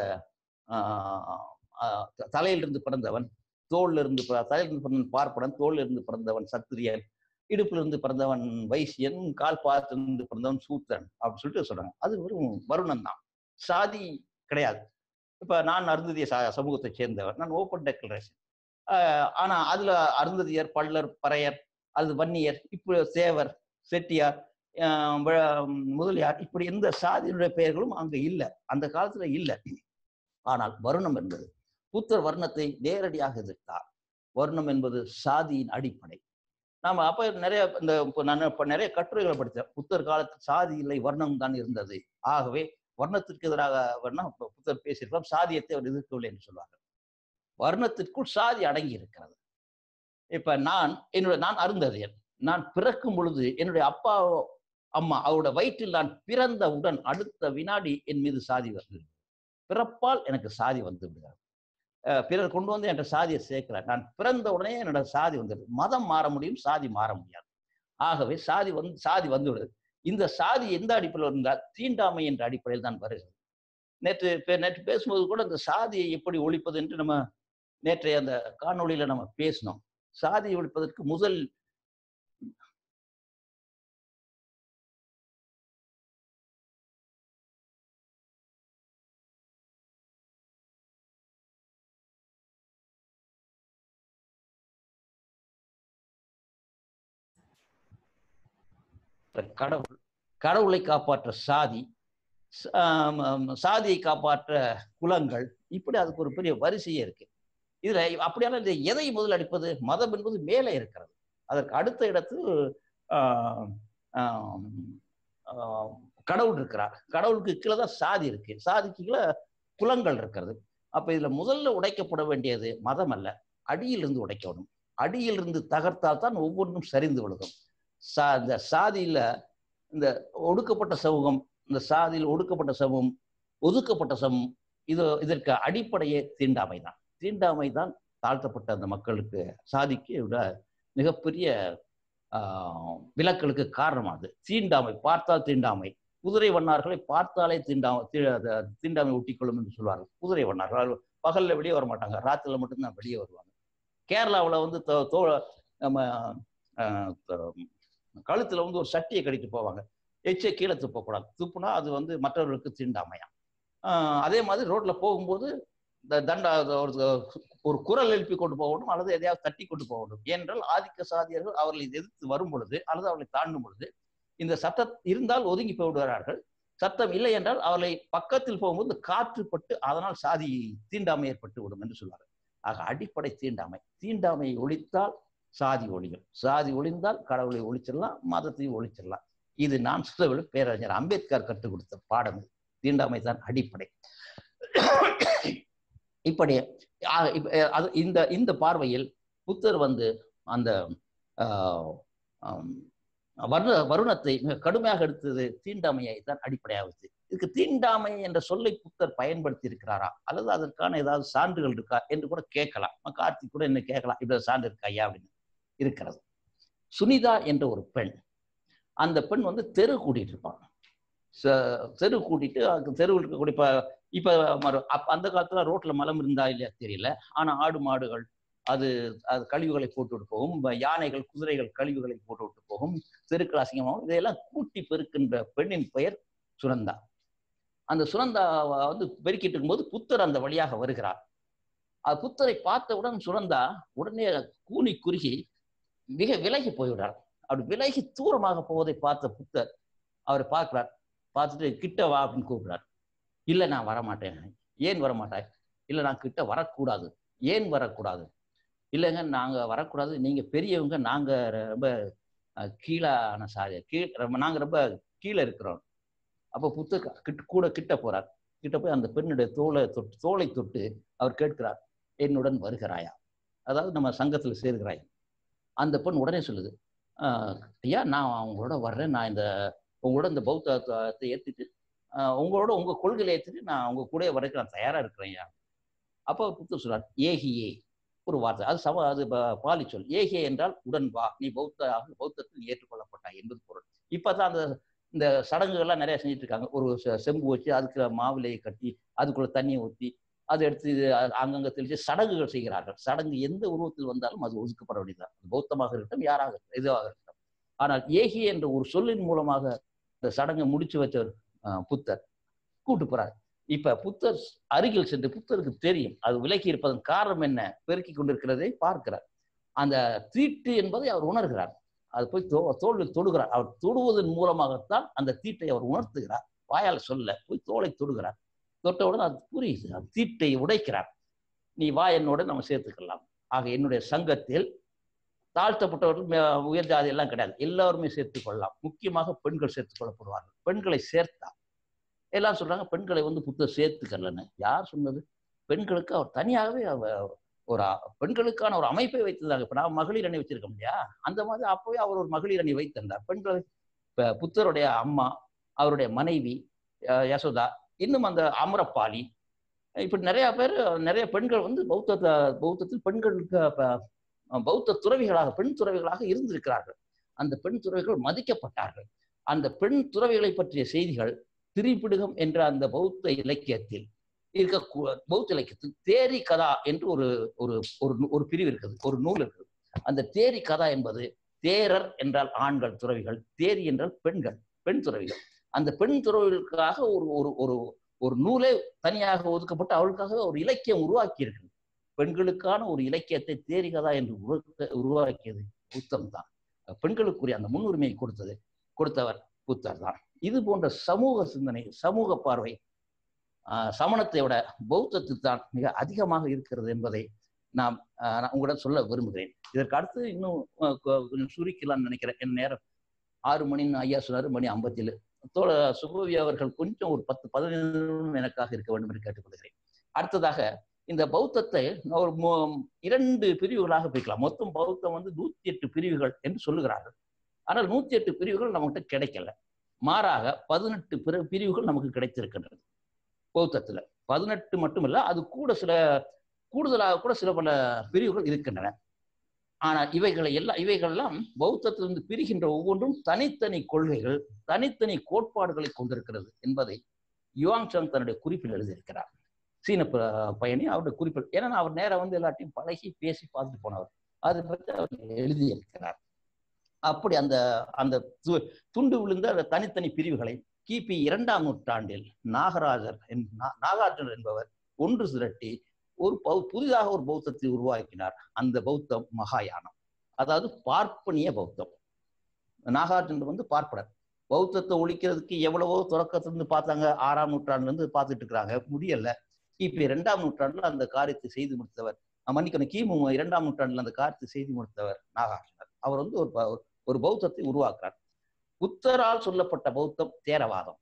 A: ஆஹ் ஆஹ் த- தலையிலிருந்து பிறந்தவன் தோல்ல இருந்து பி- தலையிலிருந்து பிறந்தவன் பார்ப்பனன் தோல்ல இருந்து பிறந்தவன் சத்திரியன் இடுப்புல இருந்து பிறந்தவன் வைசியன் கால் பாத்திலிருந்து பிறந்தவன் சூத்திரன் அப்படின்னு சொல்லிட்டு சொல்றாங்க அது வெறும் வருணன் தான் சாதி கிடையாது இப்ப நான் அருந்ததிய ச சமூகத்தை சேர்ந்தவர் நான் ஓப்பன் டெக்ளரேஷன் ஆனா அதுல அருந்ததியர் பள்ளர் பறையர் அல்லது வன்னியர் இப்போ சேவர் செட்டியார் ஆஹ் வ- முதலியார் இப்படி எந்த சாதியினுடைய பெயர்களும் அங்க இல்லை அந்த காலத்துல இல்லை ஆனால் வருணம் என்பது புத்தர் வர்ணத்தை நேரடியாக எதிர்த்தார் வர்ணம் என்பது சாதியின் அடிப்படை நாம அப்ப நிறைய இந்த இப்ப நான் இப்ப நிறைய கட்டுரைகளை படித்தேன் புத்தர் காலத்தில் சாதி இல்லை வர்ணம் தான் இருந்தது ஆகவே வர்ணத்திற்கு எதிராக வர்ணம் இப்ப புத்தர் பேசியிருக்கலாம் சாதியத்தை அவர் எதிர்க்கவில்லை என்று சொல்வார்கள் வர்ணத்திற்குள் சாதி அடங்கி இருக்கிறது இப்ப நான் என்னுடைய நான் அருந்ததியன் நான் பிறக்கும் பொழுது என்னுடைய அப்பா அம்மா அவரோட வயிற்றில் நான் பிறந்தவுடன் அடுத்த வினாடி என் மீது சாதி வந்து பிறப்பால் எனக்கு சாதி வந்து விடுகிறது அஹ் பிறர் கொண்டு வந்து என்ற சாதியை சேர்க்கிறார் நான் பிறந்த உடனே என்னோட சாதி வந்துடுது மதம் மாற முடியும் சாதி மாற முடியாது ஆகவே சாதி வந்து சாதி வந்து விடுது இந்த சாதி எந்த அடிப்படையில் இருந்தால் தீண்டாமை என்ற அடிப்படையில் தான் வருகிறது நேற்று பே- நேற்று பேசும்போது கூட இந்த சாதியை எப்படி ஒழிப்பது என்று நம்ம நேற்றைய அந்த காணொளியில நம்ம பேசினோம் சாதியை ஒழிப்பதற்கு முதல் கடவுள் கடவுளை காப்பாற்ற சாதி ச- ஆம், ஆம், சாதியை காப்பாற்ற குலங்கள் இப்படி அதுக்கு ஒரு பெரிய வரிசையே இருக்கு இதுல அப்படியான இந்த எதை முதல் அடிப்பது மதம் என்பது மேலே இருக்கிறது அதற்கு அடுத்த இடத்தில் ஆம், ஆம், ஆம், கடவுள் இருக்கிறார் கடவுளுக்கு கீழே தான் சாதி இருக்கு சாதிக்கு கீழே குலங்கள் இருக்கிறது அப்ப இதுல முதல்ல உடைக்கப்பட வேண்டியது மதம் அல்ல அடியிலிருந்து உடைக்கணும் அடியிலிருந்து தகர்த்தால் தான் ஒவ்வொன்றும் சரிந்து விழுகும் சா இந்த சாதியில இந்த ஒடுக்கப்பட்ட சமூகம் இந்த சாதியில் ஒடுக்கப்பட்ட சமூகம் ஒதுக்கப்பட்ட சமூகம் இது இதற்கு அடிப்படையே தீண்டாமை தான் தீண்டாமை தான் தாழ்த்தப்பட்ட அந்த மக்களுக்கு சாதிக்கு விட மிகப்பெரிய ஆஹ், விலக்களுக்கு காரணமானது தீண்டாமை பார்த்தால் தீண்டாமை குதிரை வண்ணார்களை பார்த்தாலே தீண்டாமை தீ- அத- தீண்டாமை ஒட்டிக்கொள்ளும் என்று சொல்வார்கள் குதிரை வண்ணார்கள் அவர்கள் பகல்ல வெளியே வர மாட்டாங்க ராத்திரில மட்டும்தான் வெளியே வருவாங்க கேரளாவுல வந்து தோ தோ- நம்ம ஆஹ், த- கழுத்துல வந்து ஒரு சட்டியை கட்டிட்டு போவாங்க எச்சை கீழே துப்பக்கூடாது துப்புனா அது வந்து மற்றவர்களுக்கு தீண்டாமையா ஆஹ் அதே மாதிரி ரோட்ல போகும்போது இந்த தண்டா ஒரு ஒரு குரல் எழுப்பி கொண்டு போகணும் அல்லது எதையாவது தட்டி கொண்டு போகணும் ஏனென்றால் ஆதிக்க சாதியர்கள் அவர்களை எதிர்த்து வரும் பொழுது அல்லது அவர்களை தாண்டும் பொழுது இந்த சட்டம் இருந்தால் ஒதுங்கி போய்விடுகிறார்கள் சட்டம் இல்லை என்றால் அவர்களை பக்கத்தில் போகும்போது காற்று பட்டு அதனால் சாதி தீண்டாமை ஏற்பட்டு விடும் என்று சொல்வார்கள் ஆக அடிப்படை தீண்டாமை தீண்டாமையை ஒழித்தால் சாதி ஒழியும் சாதி ஒழிந்தால் கடவுளை ஒழிச்சிடலாம் மதத்தையும் ஒழிச்சிடலாம் இது நான் சொல்லவில்லை பேரறிஞர் அம்பேத்கர் கற்றுக் கொடுத்த பாடம் இது. தீண்டாமை தான் அடிப்படை இப்படி ஆ- இப்ப, அஹ், அது இந்த இந்த பார்வையில் புத்தர் வந்து அந்த ஆஹ், ஆம், வருண வருணத்தை மிக கடுமையாக எடுத்தது தீண்டாமையை தான் அடிப்படையாக வச்சு இதுக்கு தீண்டாமை என்ற சொல்லை புத்தர் பயன்படுத்தி இருக்கிறாரா அல்லது அதற்கான ஏதாவது சான்றுகள் இருக்கா என்று கூட கேட்கலாம் கார்த்திக் கூட என்ன கேட்கலாம் இப்படி சான்று இருக்கா ஐயா அப்படின்னு இருக்கிறது சுனிதா என்ற ஒரு பெண் அந்த பெண் வந்து தெரு கூட்டிட்டு இருப்பான் ச- தெரு கூட்டிட்டு அதுக்கு தெருவில் இருக்கக்கூடிய இப்ப இப்ப மறு அப்ப அந்த காலத்துல ரோட்ல மலம் இருந்தா இல்லையா தெரியல ஆனா ஆடு மாடுகள் அது அது கழிவுகளை போட்டு விட்டு போகும் ப- யானைகள் குதிரைகள் கழிவுகளை போட்டு விட்டு போகும் தெருக்கள் அசிங்கமாகும் இதையெல்லாம் கூட்டி பெருக்கின்ற பெண்ணின் பெயர் சுரந்தா அந்த சுரந்தா வந்து பெருக்கிட்டு இருக்கும்போது புத்தர் அந்த வழியாக வருகிறார் அது புத்தரை பார்த்தவுடன் சுரந்தா உடனே கூனி குறுகி மிக விலகி போய்விடார் அப்படி விலகி தூரமாக போவதை பார்த்த புத்தர் அவரை பார்க்கிறார் பார்த்துட்டு கிட்ட வா அப்படின்னு கூப்பிடுறார் இல்லை நான் வரமாட்டேன் ஏன் வரமாட்டாய் இல்லை நான் கிட்ட வரக்கூடாது ஏன் வரக்கூடாது இல்லைங்க நாங்க வரக்கூடாது நீங்க பெரியவங்க நாங்க ரொம்ப அஹ், கீழான சாதி கீழ் ரொம்ப நாங்க ரொம்ப கீழே இருக்கிறோம் அப்போ புத்தர் கிட்ட கூட கிட்ட போறார் கிட்ட போய் அந்த பெண்ணுடைய தோலை தொட்டு தோலை தொட்டு அவர் கேட்கிறார் என்னுடன் வருகிறாயா அதாவது நம்ம சங்கத்துல சேர்கிறாய் அந்த பெண் உடனே சொல்லுது "ஆஹ், ஐயா நான் உங்களோட வர்றேன் நான் இந்த உங்களோட இந்த பௌத்தத்தை ஏத்துட்டு ஆஹ், உங்களோட உங்க கொள்கையை ஏத்துட்டு நான் உங்க கூட வரைக்கும் நான் தயாரா இருக்கிறேன் ஐயா அப்போ அவர் புத்தர் சொல்றார் ஏகியே ஒரு வார்த்தை அது சம அது ப- பாலி சொல் ஏகே என்றால் உடன் வா நீ பௌத்த பௌத்தத்தில் நீ ஏற்றுக்கொள்ளப்பட்டாய் என்பது பொருள் இப்பதான் அந்த இந்த சடங்குகள்லாம் நிறைய செஞ்சுட்டு இருக்காங்க ஒரு செ- செம்பு வச்சு அதுக்கு மாவிலையை கட்டி அதுக்குள்ள தண்ணியை ஊற்றி அதை எடுத்து இது அ- அங்கங்க தெளித்து சடங்குகள் செய்கிறார்கள் சடங்கு எந்த உருவத்தில் வந்தாலும் அது ஒதுக்கப்பட வேண்டியதுதான் அது பௌத்தமாக இருக்கட்டும் யாராக இருக்கட்டும் எதுவாக இருக்கட்டும் ஆனால் ஏகி என்ற ஒரு சொல்லின் மூலமாக இந்த சடங்கை முடிச்சு வச்சவர் அஹ், புத்தர் கூட்டு போறார் இப்ப புத்தர் அருகில் சென்று புத்தருக்கு தெரியும் அது விலக்கி இருப்பதன் காரணம் என்ன பெருக்கி கொண்டிருக்கிறதை பார்க்கிறார் அந்த தீட்டு என்பதை அவர் உணர்கிறார் அது போய் தோ தோளில் தொடுகிறார் அவர் தொடுவதன் மூலமாகத்தான் அந்த தீட்டை அவர் உணர்த்துகிறார் வாயால் சொல்ல போய் தோலை தொடுகிறார் தொட்டவுடன் அது புரியுது அந்த தீட்டை உடைக்கிறார் நீ வா என்னோட நம்ம சேர்த்துக்கலாம் ஆக என்னுடைய சங்கத்தில் தாழ்த்தப்பட்டவர்கள் மே- உயர் ஜாதி எல்லாம் கிடையாது எல்லாருமே சேர்த்துக் கொள்ளலாம் முக்கியமாக பெண்கள் சேர்த்துக் கொள்ளப்படுவார்கள் பெண்களை சேர்த்தா எல்லாம் சொல்றாங்க பெண்களை வந்து புத்தர் சேர்த்துக்கலன்னு யார் சொன்னது பெண்களுக்கு அவர் தனியாகவே அவ- ஒரு அ- பெண்களுக்கான ஒரு அமைப்பை வைத்திருந்தாங்க இப்ப நான் மகளிர் அணி வச்சிருக்கோம் இல்லையா அந்த மாதிரி அப்பவே அவர் ஒரு மகளிர் அணி வைத்திருந்தார் பெண்களை இப்ப புத்தருடைய அம்மா அவருடைய மனைவி அஹ், யசோதா இன்னும் அந்த அமரப்பாளி இப்படி நிறைய பேர் நிறைய பெண்கள் வந்து பௌத்த பௌத்தத்தில் பெண்களுக்கு ப- பௌத்த துறவிகளாக பெண் துறவிகளாக இருந்திருக்கிறார்கள் அந்த பெண் துறவிகள் மதிக்கப்பட்டார்கள் அந்த பெண் துறவிகளை பற்றிய செய்திகள் திரிபிடுகம் என்ற அந்த பௌத்த இலக்கியத்தில் இருக்க கு- பௌத்த இலக்கியத்தில் தேரி கதா என்று ஒரு ஒரு ஒரு நூ- ஒரு பிரிவு இருக்குது ஒரு நூல் இருக்குது அந்த தேரி கதா என்பது தேரர் என்றால் ஆண்கள் துறவிகள் தேரி என்றால் பெண்கள் பெண் துறவிகள் அந்த பெண் துறவிகளுக்காக ஒரு ஒரு ஒரு ஒரு நூலே தனியாக ஒதுக்கப்பட்டு அவளுக்காக ஒரு இலக்கியம் உருவாக்கி இருக்கு பெண்களுக்கான ஒரு இலக்கியத்தை தேரி கதா என்று உருவாக்க- உருவாக்கியது புத்தம் தான் பெண்களுக்குரிய அந்த முன்னுரிமையை கொடுத்தது கொடுத்தவர் புத்தர் தான் இது போன்ற சமூக சிந்தனை சமூக பார்வை ஆஹ், சமணத்தை விட பௌத்தத்தில் தான் மிக அதிகமாக இருக்கிறது என்பதை நாம் ஆஹ், நான் உங்களிடம் சொல்ல விரும்புகிறேன் இதற்கு அடுத்து இன்னும் ஆஹ், கொ- கொஞ்சம் சுருக்கலாம்னு நினைக்கிறேன் என் நேரம் ஆறு மணின்னு ஐயா சொன்னாரு மணி ஐம்பத்தேழு தோழ சுபவி அவர்கள் கொஞ்சம் ஒரு பத்து பதினைந்து நிமிடம் எனக்காக இருக்க வேண்டும் என்று கேட்டுக்கொள்கிறேன் அடுத்ததாக இந்த பௌத்தத்தை ஒரு மு- இரண்டு பிரிவுகளாக பிரிக்கலாம் மொத்தம் பௌத்தம் வந்து நூத்தி எட்டு பிரிவுகள் என்று சொல்லுகிறார்கள் ஆனால் நூத்தி எட்டு பிரிவுகள் நம்மகிட்ட கிடைக்கல மாறாக பதினெட்டு பிற பிரிவுகள் நமக்கு கிடைத்திருக்கின்றது பௌத்தத்துல பதினெட்டு மட்டுமல்ல அது கூட சில கூடுதலாக கூட சில பல பிரிவுகள் இருக்கின்றன ஆனால் இவைகளை எல்லாம் இவைகளெல்லாம் பௌத்தத்திலிருந்து பிரிகின்ற ஒவ்வொன்றும் தனித்தனி கொள்கைகள் தனித்தனி கோட்பாடுகளை கொண்டிருக்கிறது என்பதை யுவாங் சங் தன்னுடைய குறிப்பில் எழுதியிருக்கிறார் சீன ப- பயணி அவருடைய குறிப்பில் ஏன்னா அவர் நேரா வந்து எல்லாத்தையும் பழகி பேசி பார்த்துட்டு போனவர் அதை பற்றி அவர் எழுதியிருக்கிறார் அப்படி அந்த அந்த து- துண்டு விழுந்த அந்த தனித்தனி பிரிவுகளை கிபி இரண்டாம் நூற்றாண்டில் நாகராஜர் என்- நா- நாகார்ஜுனர் என்பவர் ஒன்று திரட்டி ஒரு பௌ- புதிதாக ஒரு பௌத்தத்தை உருவாக்கினார் அந்த பௌத்தம் மகாயானம் அதாவது பார்ப்பனிய பௌத்தம் நாகார்ஜுனர் வந்து பார்ப்பனர் பௌத்தத்தை ஒழிக்கிறதுக்கு எவ்வளவோ தொடக்கத்திலிருந்து பார்த்தாங்க ஆறாம் நூற்றாண்டுல இருந்து பார்த்துட்டு இருக்கிறாங்க முடியல கிபி இரண்டாம் நூற்றாண்டுல அந்த காரியத்தை செய்து முடித்தவர் அஹ் மன்னிக்கணும் கிமு இரண்டாம் நூற்றாண்டுல அந்த காரியத்தை செய்து முடித்தவர் நாகார்ஜுனர் அவர் வந்து ஒரு ப- ஒரு பௌத்தத்தை உருவாக்குறார் புத்தரால் சொல்லப்பட்ட பௌத்தம் தேரவாதம்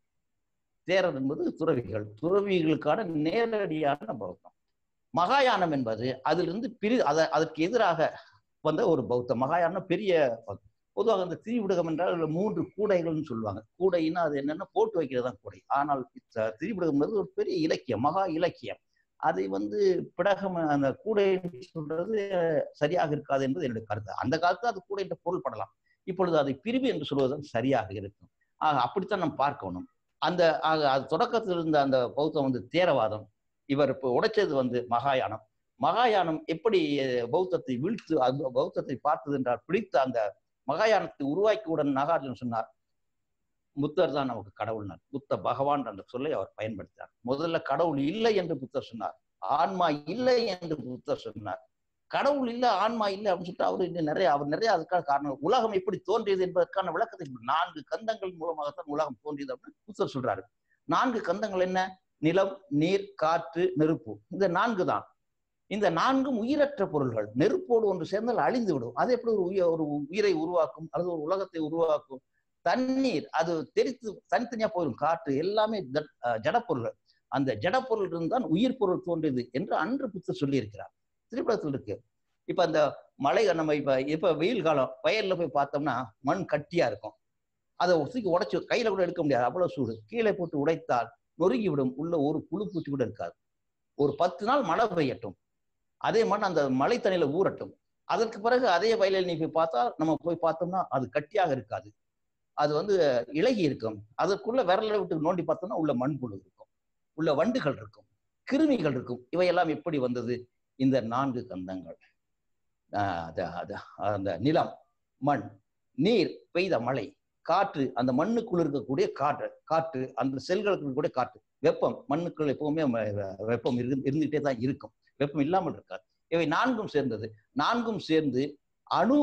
A: தேரர் என்பது துறவிகள் துறவிகளுக்கான நேரடியான பௌத்தம் மகாயானம் என்பது அதிலிருந்து பிரி அத அதற்கு எதிராக வந்த ஒரு பௌத்தம் மகாயானம் பெரிய பௌத்தம். பொதுவாக இந்த திரிவிடகம் என்றால் அதுல மூன்று கூடைகள்னு சொல்லுவாங்க கூடைன்னா அது என்னன்னா போட்டு வைக்கிறது தான் கூடை ஆனால் த- திரிவிடகம் என்பது ஒரு பெரிய இலக்கியம் மகா இலக்கியம் அதை வந்து பிடகம் அந்த கூடை சொல்றது சரியாக இருக்காது என்பது என்னுடைய கருத்து அந்த காலத்துல அது கூடை என்று பொருள்படலாம் இப்பொழுது அதை பிரிவு என்று சொல்வதுதான் சரியாக இருக்கும் ஆக அப்படித்தான் நாம் பார்க்கணும் அந்த ஆக அது தொடக்கத்தில் இருந்த அந்த பௌத்தம் வந்து தேரவாதம் இவர் இப்போ உடைச்சது வந்து மகாயானம் மகாயானம் எப்படி அஹ், பௌத்தத்தை வீழ்த்து அது பௌத்தத்தை பார்த்தது என்றால் பிடித்த அந்த மகாயானத்தை உருவாக்கியுடன் நாகார்ஜுன் சொன்னார் புத்தர் தான் நமக்கு கடவுள்னார் புத்த பகவான் என்ற சொல்லை அவர் பயன்படுத்தினார் முதல்ல கடவுள் இல்லை என்று புத்தர் சொன்னார் ஆன்மா இல்லை என்று புத்தர் சொன்னார் கடவுள் இல்லை ஆன்மா இல்லை அப்படின்னு சொல்லிட்டு அவர் இன்னும் நிறைய அவர் நிறைய அதுக்கான காரணம் உலகம் எப்படி தோன்றியது என்பதற்கான விளக்கத்தை நான்கு கந்தங்கள் மூலமாகத்தான் உலகம் தோன்றியது அப்படின்னு புத்தர் சொல்றாரு நான்கு கந்தங்கள் என்ன நிலம் நீர் காற்று நெருப்பு இந்த நான்கு தான் இந்த நான்கும் உயிரற்ற பொருள்கள் நெருப்போடு ஒன்று சேர்ந்தால் அழிந்து விடும் அது எப்படி ஒரு உயிர் ஒரு உயிரை உருவாக்கும் அல்லது ஒரு உலகத்தை உருவாக்கும் தண்ணீர் அது தெரித்து தனித்தனியா போயிடும் காற்று எல்லாமே ஜட- அஹ் ஜடப்பொருள்கள் அந்த ஜடப்பொருள் இருந்தால் உயிர் பொருள் தோன்றியது என்று அன்று புத்தர் சொல்லியிருக்கிறார் திரைப்படத்தில் இருக்கு இப்ப அந்த மழை நம்ம இப்ப இப்ப வெயில் காலம் வயல்ல போய் பார்த்தோம்னா மண் கட்டியா இருக்கும் அதை தூக்கி உடைச்சு கையில கூட எடுக்க முடியாது அவ்வளவு சூடு கீழே போட்டு உடைத்தால் நொறுங்கி விடும் உள்ள ஒரு புழு பூச்சி கூட இருக்காது ஒரு பத்து நாள் மழை பெய்யட்டும் அதே மண் அந்த மழை தண்ணியில ஊறட்டும் அதற்கு பிறகு அதே வயலில் நீ போய் பார்த்தா நம்ம போய் பார்த்தோம்னா அது கட்டியாக இருக்காது அது வந்து இலகி இருக்கும் அதற்குள்ள விரலை விட்டு நோண்டி பார்த்தோம்னா உள்ள மண்புழு இருக்கும் உள்ள வண்டுகள் இருக்கும் கிருமிகள் இருக்கும் இவையெல்லாம் எப்படி வந்தது இந்த நான்கு கந்தங்கள் ஆஹ் அது- அது- அந்த நிலம் மண் நீர் பெய்த மழை காற்று அந்த மண்ணுக்குள் இருக்கக்கூடிய காற்று காற்று அந்த செல்களுக்கு இருக்கக்கூடிய காற்று வெப்பம் மண்ணுக்குள் எப்பவுமே ம- வெப்பம் இருந்து இருந்துகிட்டே தான் இருக்கும் வெப்பம் இல்லாமல் இருக்காது இவை நான்கும் சேர்ந்தது நான்கும் சேர்ந்து அணு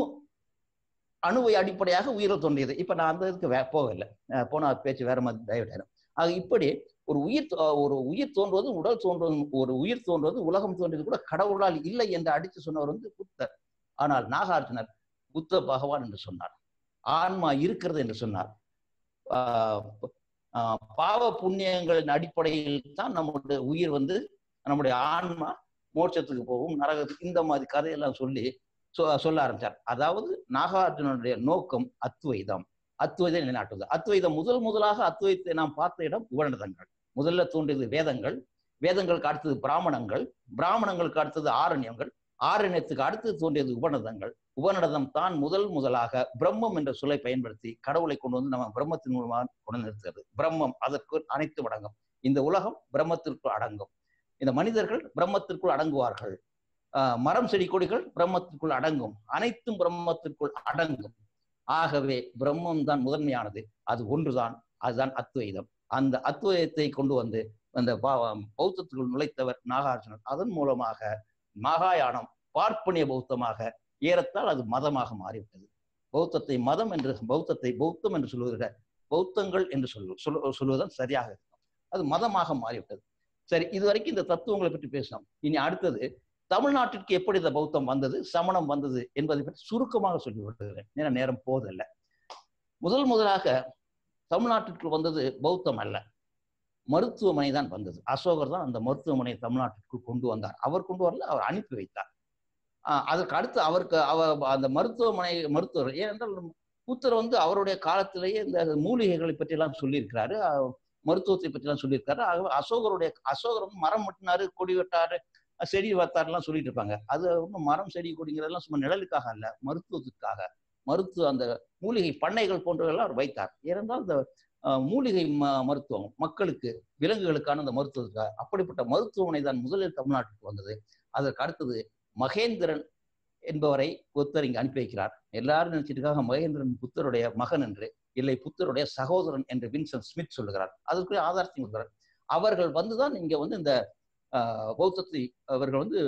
A: அணுவை அடிப்படையாக உயிரில் தோன்றியது இப்ப நான் அந்த இதுக்கு வே- போகவில்லை அஹ் போனா பேச்சு வேற மாதிரி டைவர்ட் ஆயிடும் ஆக இப்படி ஒரு உயிர் தோ- ஒரு உயிர் தோன்றுவது உடல் தோன்றுவது ஒரு உயிர் தோன்றுவது உலகம் தோன்றியது கூட கடவுளால் இல்லை என்று அடித்து சொன்னவர் வந்து புத்தர் ஆனால் நாகார்ஜுனர் புத்த பகவான் என்று சொன்னார் ஆன்மா இருக்கிறது என்று சொன்னார் ஆஹ் ஆஹ் பாவ புண்ணியங்களின் அடிப்படையில் தான் நம்முடைய உயிர் வந்து நம்முடைய ஆன்மா மோட்சத்துக்கு போகும் நரகத்துக்கு இந்த மாதிரி கதையெல்லாம் சொல்லி சொ- சொல்ல ஆரம்பிச்சார் அதாவது நாகார்ஜுனனுடைய நோக்கம் அத்வைதம் அத்வைதம் நிலைநாட்டுவது அத்வைதம் முதல் முதலாக அத்வைதத்தை நாம் பார்த்த இடம் உபநிடதங்கள் முதல்ல தோன்றியது வேதங்கள் வேதங்களுக்கு அடுத்தது பிராமணங்கள் பிராமணங்களுக்கு அடுத்தது ஆரண்யங்கள் ஆரண்யத்துக்கு அடுத்து தோன்றியது உபநிடதங்கள் உபநிடதம் தான் முதல் முதலாக பிரம்மம் என்ற சொல்லை பயன்படுத்தி கடவுளை கொண்டு வந்து நம்ம பிரம்மத்தின் மூலமாக கொண்டு நிறுத்துகிறது பிரம்மம் அதற்கு அனைத்து அடங்கும் இந்த உலகம் பிரம்மத்திற்குள் அடங்கும் இந்த மனிதர்கள் பிரம்மத்திற்குள் அடங்குவார்கள் ஆஹ் மரம் செடி கொடிகள் பிரம்மத்திற்குள் அடங்கும் அனைத்தும் பிரம்மத்திற்குள் அடங்கும் ஆகவே பிரம்மம் தான் முதன்மையானது அது ஒன்றுதான் அதுதான் அத்வைதம் அந்த அத்வைதத்தை கொண்டு வந்து அந்த பா- பௌத்தத்துக்குள் நுழைத்தவர் நாகார்ஜுனர் அதன் மூலமாக மகாயானம் பார்ப்பனிய பௌத்தமாக ஏறத்தால் அது மதமாக மாறிவிட்டது பௌத்தத்தை மதம் என்று பௌத்தத்தை பௌத்தம் என்று சொல்வதை பௌத்தங்கள் என்று சொல்லு சொல்ல சொல்வதுதான் சரியாக இருக்கும் அது மதமாக மாறிவிட்டது சரி இது வரைக்கும் இந்த தத்துவங்களை பற்றி பேசினோம் இனி அடுத்தது தமிழ்நாட்டிற்கு எப்படி இந்த பௌத்தம் வந்தது சமணம் வந்தது என்பதை பற்றி சுருக்கமாக சொல்லி விடுகிறேன் ஏன்னா நேரம் போதில்லை முதல் முதலாக தமிழ்நாட்டிற்கு வந்தது பௌத்தம் அல்ல மருத்துவமனை தான் வந்தது அசோகர் தான் அந்த மருத்துவமனையை தமிழ்நாட்டிற்குள் கொண்டு வந்தார் அவர் கொண்டு வரல அவர் அனுப்பி வைத்தார் ஆஹ் அதற்கு அடுத்து அவருக்கு அவர் அந்த மருத்துவமனை மருத்துவர் ஏனென்றால் புத்தர் வந்து அவருடைய காலத்திலேயே இந்த மூலிகைகளை பற்றி எல்லாம் சொல்லியிருக்கிறாரு அஹ் மருத்துவத்தை பற்றி எல்லாம் சொல்லியிருக்காரு ஆகவே அசோகருடைய அசோகர் வந்து மரம் வெட்டினாரு கொடி வெட்டாரு செடி வளர்த்தாருலாம் சொல்லிட்டு இருப்பாங்க அது ஒன்றும் மரம் செடி கொடிங்கிறதெல்லாம் சும்மா நிழலுக்காக அல்ல மருத்துவத்துக்காக மருத்துவ அந்த மூலிகை பண்ணைகள் போன்றவெல்லாம் அவர் வைத்தார் ஏனென்றால் இந்த அஹ், மூலிகை ம மருத்துவம் மக்களுக்கு விலங்குகளுக்கான அந்த மருத்துவத்துக்காக அப்படிப்பட்ட மருத்துவமனை தான் முதலில் தமிழ்நாட்டுக்கு வந்தது அதற்கு அடுத்தது மகேந்திரன் என்பவரை புத்தர் இங்கு அனுப்பி வைக்கிறார் எல்லாரும் நினைச்சிட்டு மகேந்திரன் புத்தருடைய மகன் என்று இல்லை புத்தருடைய சகோதரன் என்று வின்சன் ஸ்மித் சொல்லுகிறார் அதற்குரிய ஆதாரத்தையும் கொடுக்கிறார் அவர்கள் வந்துதான் இங்க வந்து இந்த ஆஹ், பௌத்தத்தை அவர்கள் வந்து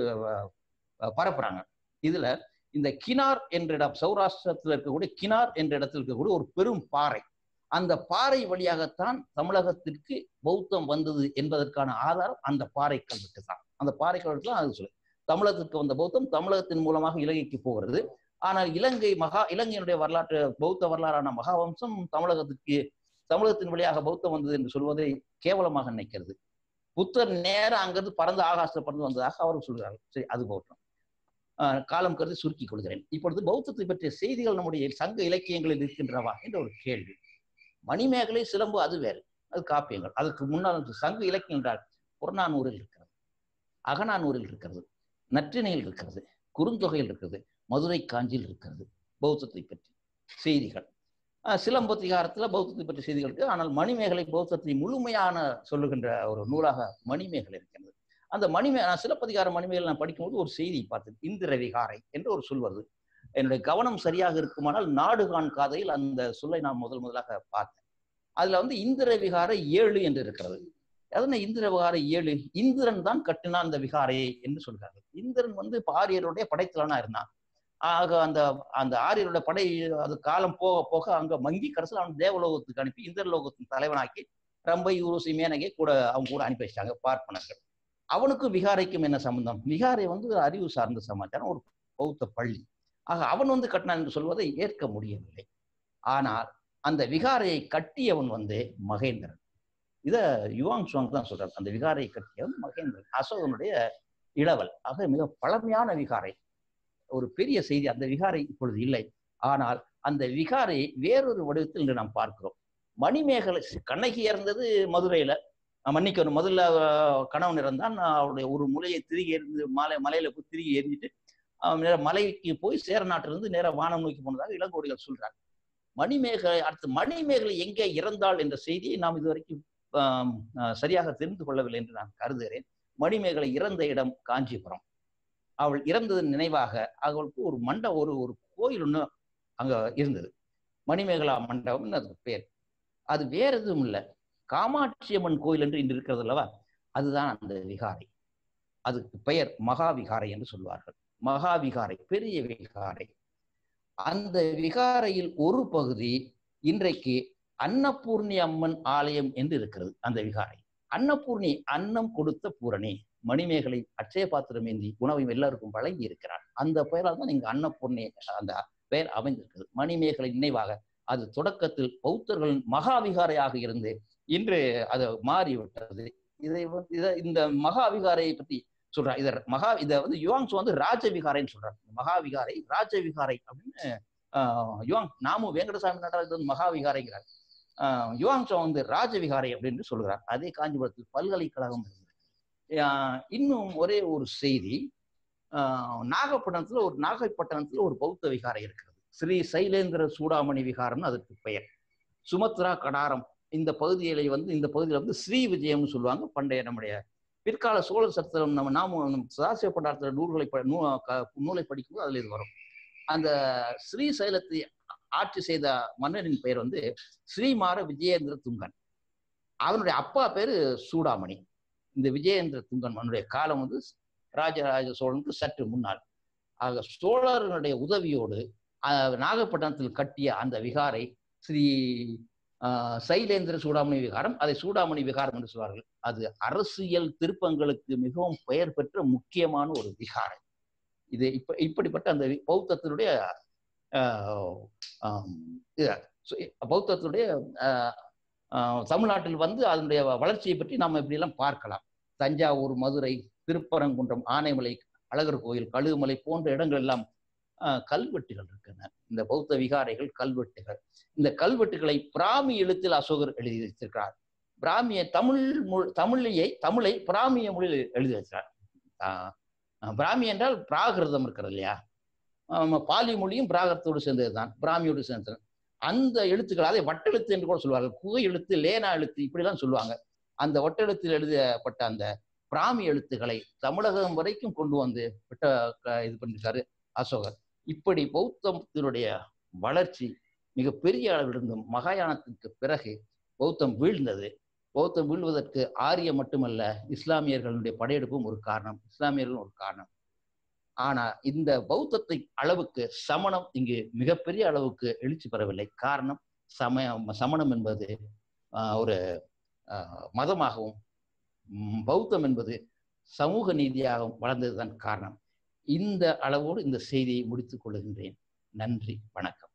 A: ஆஹ், பரப்புறாங்க இதுல இந்த கினார் என்ற இடம் சௌராஷ்டிரத்தில் இருக்கக்கூடிய கினார் என்ற இடத்தில் இருக்கக்கூடிய ஒரு பெரும் பாறை அந்த பாறை வழியாகத்தான் தமிழகத்திற்கு பௌத்தம் வந்தது என்பதற்கான ஆதாரம் அந்த பாறை கல்வெட்டு தான் அந்த பாறை கல்வெட்டு தான் அது சொல்லு தமிழகத்திற்கு வந்த பௌத்தம் தமிழகத்தின் மூலமாக இலங்கைக்கு போகிறது ஆனால் இலங்கை மகா இலங்கையினுடைய வரலாற்று பௌத்த வரலாறான மகாவம்சம் தமிழகத்திற்கு தமிழகத்தின் வழியாக பௌத்தம் வந்தது என்று சொல்வதை கேவலமாக நினைக்கிறது புத்தர் நேரம் அங்கிருந்து பறந்து ஆகாசத்தில் பறந்து வந்ததாக அவர் சொல்கிறார்கள் சரி அது போட்டோம் காலம் கருதி சுருக்கிக் கொள்கிறேன் இப்பொழுது பௌத்தத்தை பற்றிய செய்திகள் நம்முடைய சங்க இலக்கியங்களில் இருக்கின்றனவா என்ற ஒரு கேள்வி மணிமேகலை சிலம்பு அது வேறு அது காப்பியங்கள் அதுக்கு முன்னால் வந்து சங்க இலக்கியம் என்றால் புறநானூரில் இருக்கிறது அகநானூரில் இருக்கிறது நற்றிணையில் இருக்கிறது குறுந்தொகையில் இருக்கிறது மதுரை காஞ்சியில் இருக்கிறது பௌத்தத்தை பற்றி செய்திகள் அஹ் சிலம்பதிகாரத்துல பௌத்தத்தை பற்றிய செய்திகள் இருக்கு ஆனால் மணிமேகலை பௌத்தத்தை முழுமையான சொல்லுகின்ற ஒரு நூலாக மணிமேகலை இருக்கிறது அந்த மணிமே நான் சிலப்பதிகார மணிமேகலை நான் படிக்கும்போது ஒரு செய்தி பார்த்தேன் இந்திர விகாரை என்று ஒரு சொல் வருது என்னுடைய கவனம் சரியாக இருக்குமானால் நாடுகான் காதையில் அந்த சொல்லை நான் முதல் முதலாக பார்த்தேன் அதுல வந்து இந்திர விகாரை ஏழு என்று இருக்கிறது அதன இந்திர விகாரை ஏழு இந்திரன் தான் கட்டினான் அந்த விகாரையை என்று சொல்கிறார்கள் இந்திரன் வந்து பாரியருடைய படைத்தலனா இருந்தான் ஆக அந்த அந்த ஆரியருடைய படை அது காலம் போக போக அங்க மங்கி கடைசியில் அவன் தேவலோகத்துக்கு அனுப்பி இந்திரலோகத்தின் தலைவனாக்கி ரம்பை ஊருசி மேனகை கூட அவங்க கூட அனுப்பி வச்சிட்டாங்க பார்ப்பனர்கள் அவனுக்கும் விகாரைக்கும் என்ன சம்பந்தம் விகாரை வந்து ஒரு அறிவு சார்ந்த சமாச்சாரம் ஒரு பௌத்த பள்ளி ஆக அவன் வந்து கட்டினான் என்று சொல்வதை ஏற்க முடியவில்லை ஆனால் அந்த விகாரையை கட்டியவன் வந்து மகேந்திரன் இத யுவாங் சுவாங் தான் சொல்றார் அந்த விகாரையை கட்டியவன் மகேந்திரன் அசோகனுடைய இளவல் ஆக மிக பழமையான விகாரை ஒரு பெரிய செய்தி அந்த விகாரை இப்பொழுது இல்லை ஆனால் அந்த விகாரை வேறொரு வடிவத்தில் இன்று நாம் பார்க்கிறோம் மணிமேகலை கண்ணகி இறந்தது மதுரையில அஹ் மன்னிக்கணும் முதல்ல அஹ், கணவன் இறந்தான் அவருடைய ஒரு முலையை திருகி எரிந்து மலை மலையில போய் திருகி எரிஞ்சிட்டு அவன் நேரா மலைக்கு போய் சேர நாட்டிலிருந்து நேரா வானம் நோக்கி போனதாக இளங்கோடிகள் சொல்றாங்க மணிமேகலை அடுத்து மணிமேகலை எங்கே இறந்தாள் என்ற செய்தியை நாம் இதுவரைக்கும் ஆம், அஹ், சரியாக தெரிந்து கொள்ளவில்லை என்று நான் கருதுகிறேன் மணிமேகலை இறந்த இடம் காஞ்சிபுரம் அவள் இறந்ததன் நினைவாக அவளுக்கு ஒரு மண்ட ஒரு ஒரு கோயில் ஒன்று அங்க இருந்தது மணிமேகலா மண்டபம்னு அதுக்கு பேர் அது வேற எதுவும் இல்லை காமாட்சி அம்மன் கோயில் என்று இன்று இருக்கிறது அல்லவா அதுதான் அந்த விகாரை அதுக்கு பெயர் மகாவிகாரை என்று சொல்வார்கள் மகாவிகாரை பெரிய விகாரை அந்த விகாரையில் ஒரு பகுதி இன்றைக்கு அன்னபூர்ணி அம்மன் ஆலயம் என்று இருக்கிறது அந்த விகாரை அன்னபூர்ணி அன்னம் கொடுத்த பூரணி மணிமேகலை அட்சய பாத்திரம் ஏந்தி உணவை எல்லாருக்கும் வழங்கி இருக்கிறார் அந்த பெயரால் தான் இங்கு அன்னபூர்ணி அந்த பெயர் அமைந்திருக்கிறது மணிமேகலை நினைவாக அது தொடக்கத்தில் பௌத்தர்களின் மகாவிகாரையாக இருந்து இன்று அது மாறிவிட்டது இதை வந்து இதை இந்த மகாவிகாரையை பற்றி சொல்றார் இத மகா இதை வந்து யுவாங்ஸ் வந்து ராஜவிகாரைன்னு சொல்றாரு மகாவிகாரை ராஜவிகாரை அப்படின்னு ஆஹ், யுவாங் நாமு வெங்கடசாமி நடராஜ் வந்து மகாவிகாரைங்கிறார் ஆஹ், யுவாங்ஸோ வந்து ராஜவிகாரை அப்படின்னு சொல்கிறார் அதே காஞ்சிபுரத்தில் பல்கலைக்கழகம் இருந்தது ஆஹ், இன்னும் ஒரே ஒரு செய்தி ஆஹ், நாகப்பட்டினத்துல ஒரு நாகைப்பட்டினத்துல ஒரு பௌத்த விகாரை இருக்கிறது ஸ்ரீ சைலேந்திர சூடாமணி விகாரம்னு அதுக்கு பெயர் சுமத்ரா கடாரம் இந்த பகுதியில வந்து இந்த பகுதியில வந்து ஸ்ரீ விஜயம்னு சொல்லுவாங்க பண்டைய நம்முடைய பிற்கால சோழர் சத்திரம் நம்ம நாம சதாசிவ பண்டாரத்தில் நூல்களை ப- நூ க- நூலை படிக்கும்போது அதுல இது வரும் அந்த ஸ்ரீ சைலத்தை ஆட்சி செய்த மன்னரின் பெயர் வந்து ஸ்ரீமார விஜயேந்திர துங்கன் அவனுடைய அப்பா பேரு சூடாமணி இந்த விஜயேந்திர துங்கன் அவனுடைய காலம் வந்து ராஜராஜ சோழனுக்கு சற்று முன்னால் ஆக சோழர்களுடைய உதவியோடு அஹ், நாகப்பட்டினத்தில் கட்டிய அந்த விகாரை ஸ்ரீ ஆஹ், சைலேந்திர சூடாமணி விகாரம் அதை சூடாமணி விகாரம் என்று சொல்வார்கள் அது அரசியல் திருப்பங்களுக்கு மிகவும் பெயர் பெற்ற முக்கியமான ஒரு விகாரை இது இப்ப இப்படிப்பட்ட அந்த வி- பௌத்தத்தினுடைய ஆஹ், ஆம், இது, சு- பௌத்தத்தினுடைய ஆஹ், ஆஹ், தமிழ்நாட்டில் வந்து அதனுடைய வளர்ச்சியை பற்றி நாம் இப்படியெல்லாம் பார்க்கலாம் தஞ்சாவூர் மதுரை திருப்பரங்குன்றம் ஆனைமலை அழகர் கோயில் கழுகுமலை போன்ற இடங்கள் எல்லாம் ஆஹ், கல்வெட்டுகள் இருக்கின்றன இந்த பௌத்த விகாரைகள் கல்வெட்டுகள் இந்த கல்வெட்டுகளை பிராமி எழுத்தில் அசோகர் எழுதி வச்சிருக்கிறார் பிராமிய தமிழ் மொழி தமிழையை தமிழை பிராமிய மொழியில் எழுதி வச்சார் பிராமி என்றால் பிராகிருதம் இருக்கிறது இல்லையா ஆமா, பாலி மொழியும் பிராகிருத்தோடு சேர்ந்தது தான் பிராமியோடு சேர்ந்தது அந்த எழுத்துக்கள் அதை வட்டெழுத்து என்று கூட சொல்லுவார்கள் குகை எழுத்து லேனா எழுத்து இப்படிலாம் சொல்லுவாங்க அந்த வட்டெழுத்தில் எழுதப்பட்ட அந்த பிராமி எழுத்துக்களை தமிழகம் வரைக்கும் கொண்டு வந்து விட்ட க- இது பண்ணிருக்காரு அசோகர் இப்படி பௌத்தத்தினுடைய வளர்ச்சி மிகப்பெரிய அளவில் இருந்தும் மகாயானத்துக்கு பிறகு பௌத்தம் வீழ்ந்தது பௌத்தம் வீழ்வதற்கு ஆரிய மட்டுமல்ல இஸ்லாமியர்களுடைய படையெடுப்பும் ஒரு காரணம் இஸ்லாமியர்களும் ஒரு காரணம் ஆனா இந்த பௌத்தத்தை அளவுக்கு சமணம் இங்கு மிகப்பெரிய அளவுக்கு எழுச்சி பெறவில்லை காரணம் சமயம் சமணம் என்பது ஆஹ், ஒரு ஆஹ், மதமாகவும் ம், பௌத்தம் என்பது சமூக நீதியாகவும் வளர்ந்ததுதான் காரணம் இந்த அளவோடு இந்த செய்தியை முடித்துக் கொள்கின்றேன் நன்றி வணக்கம்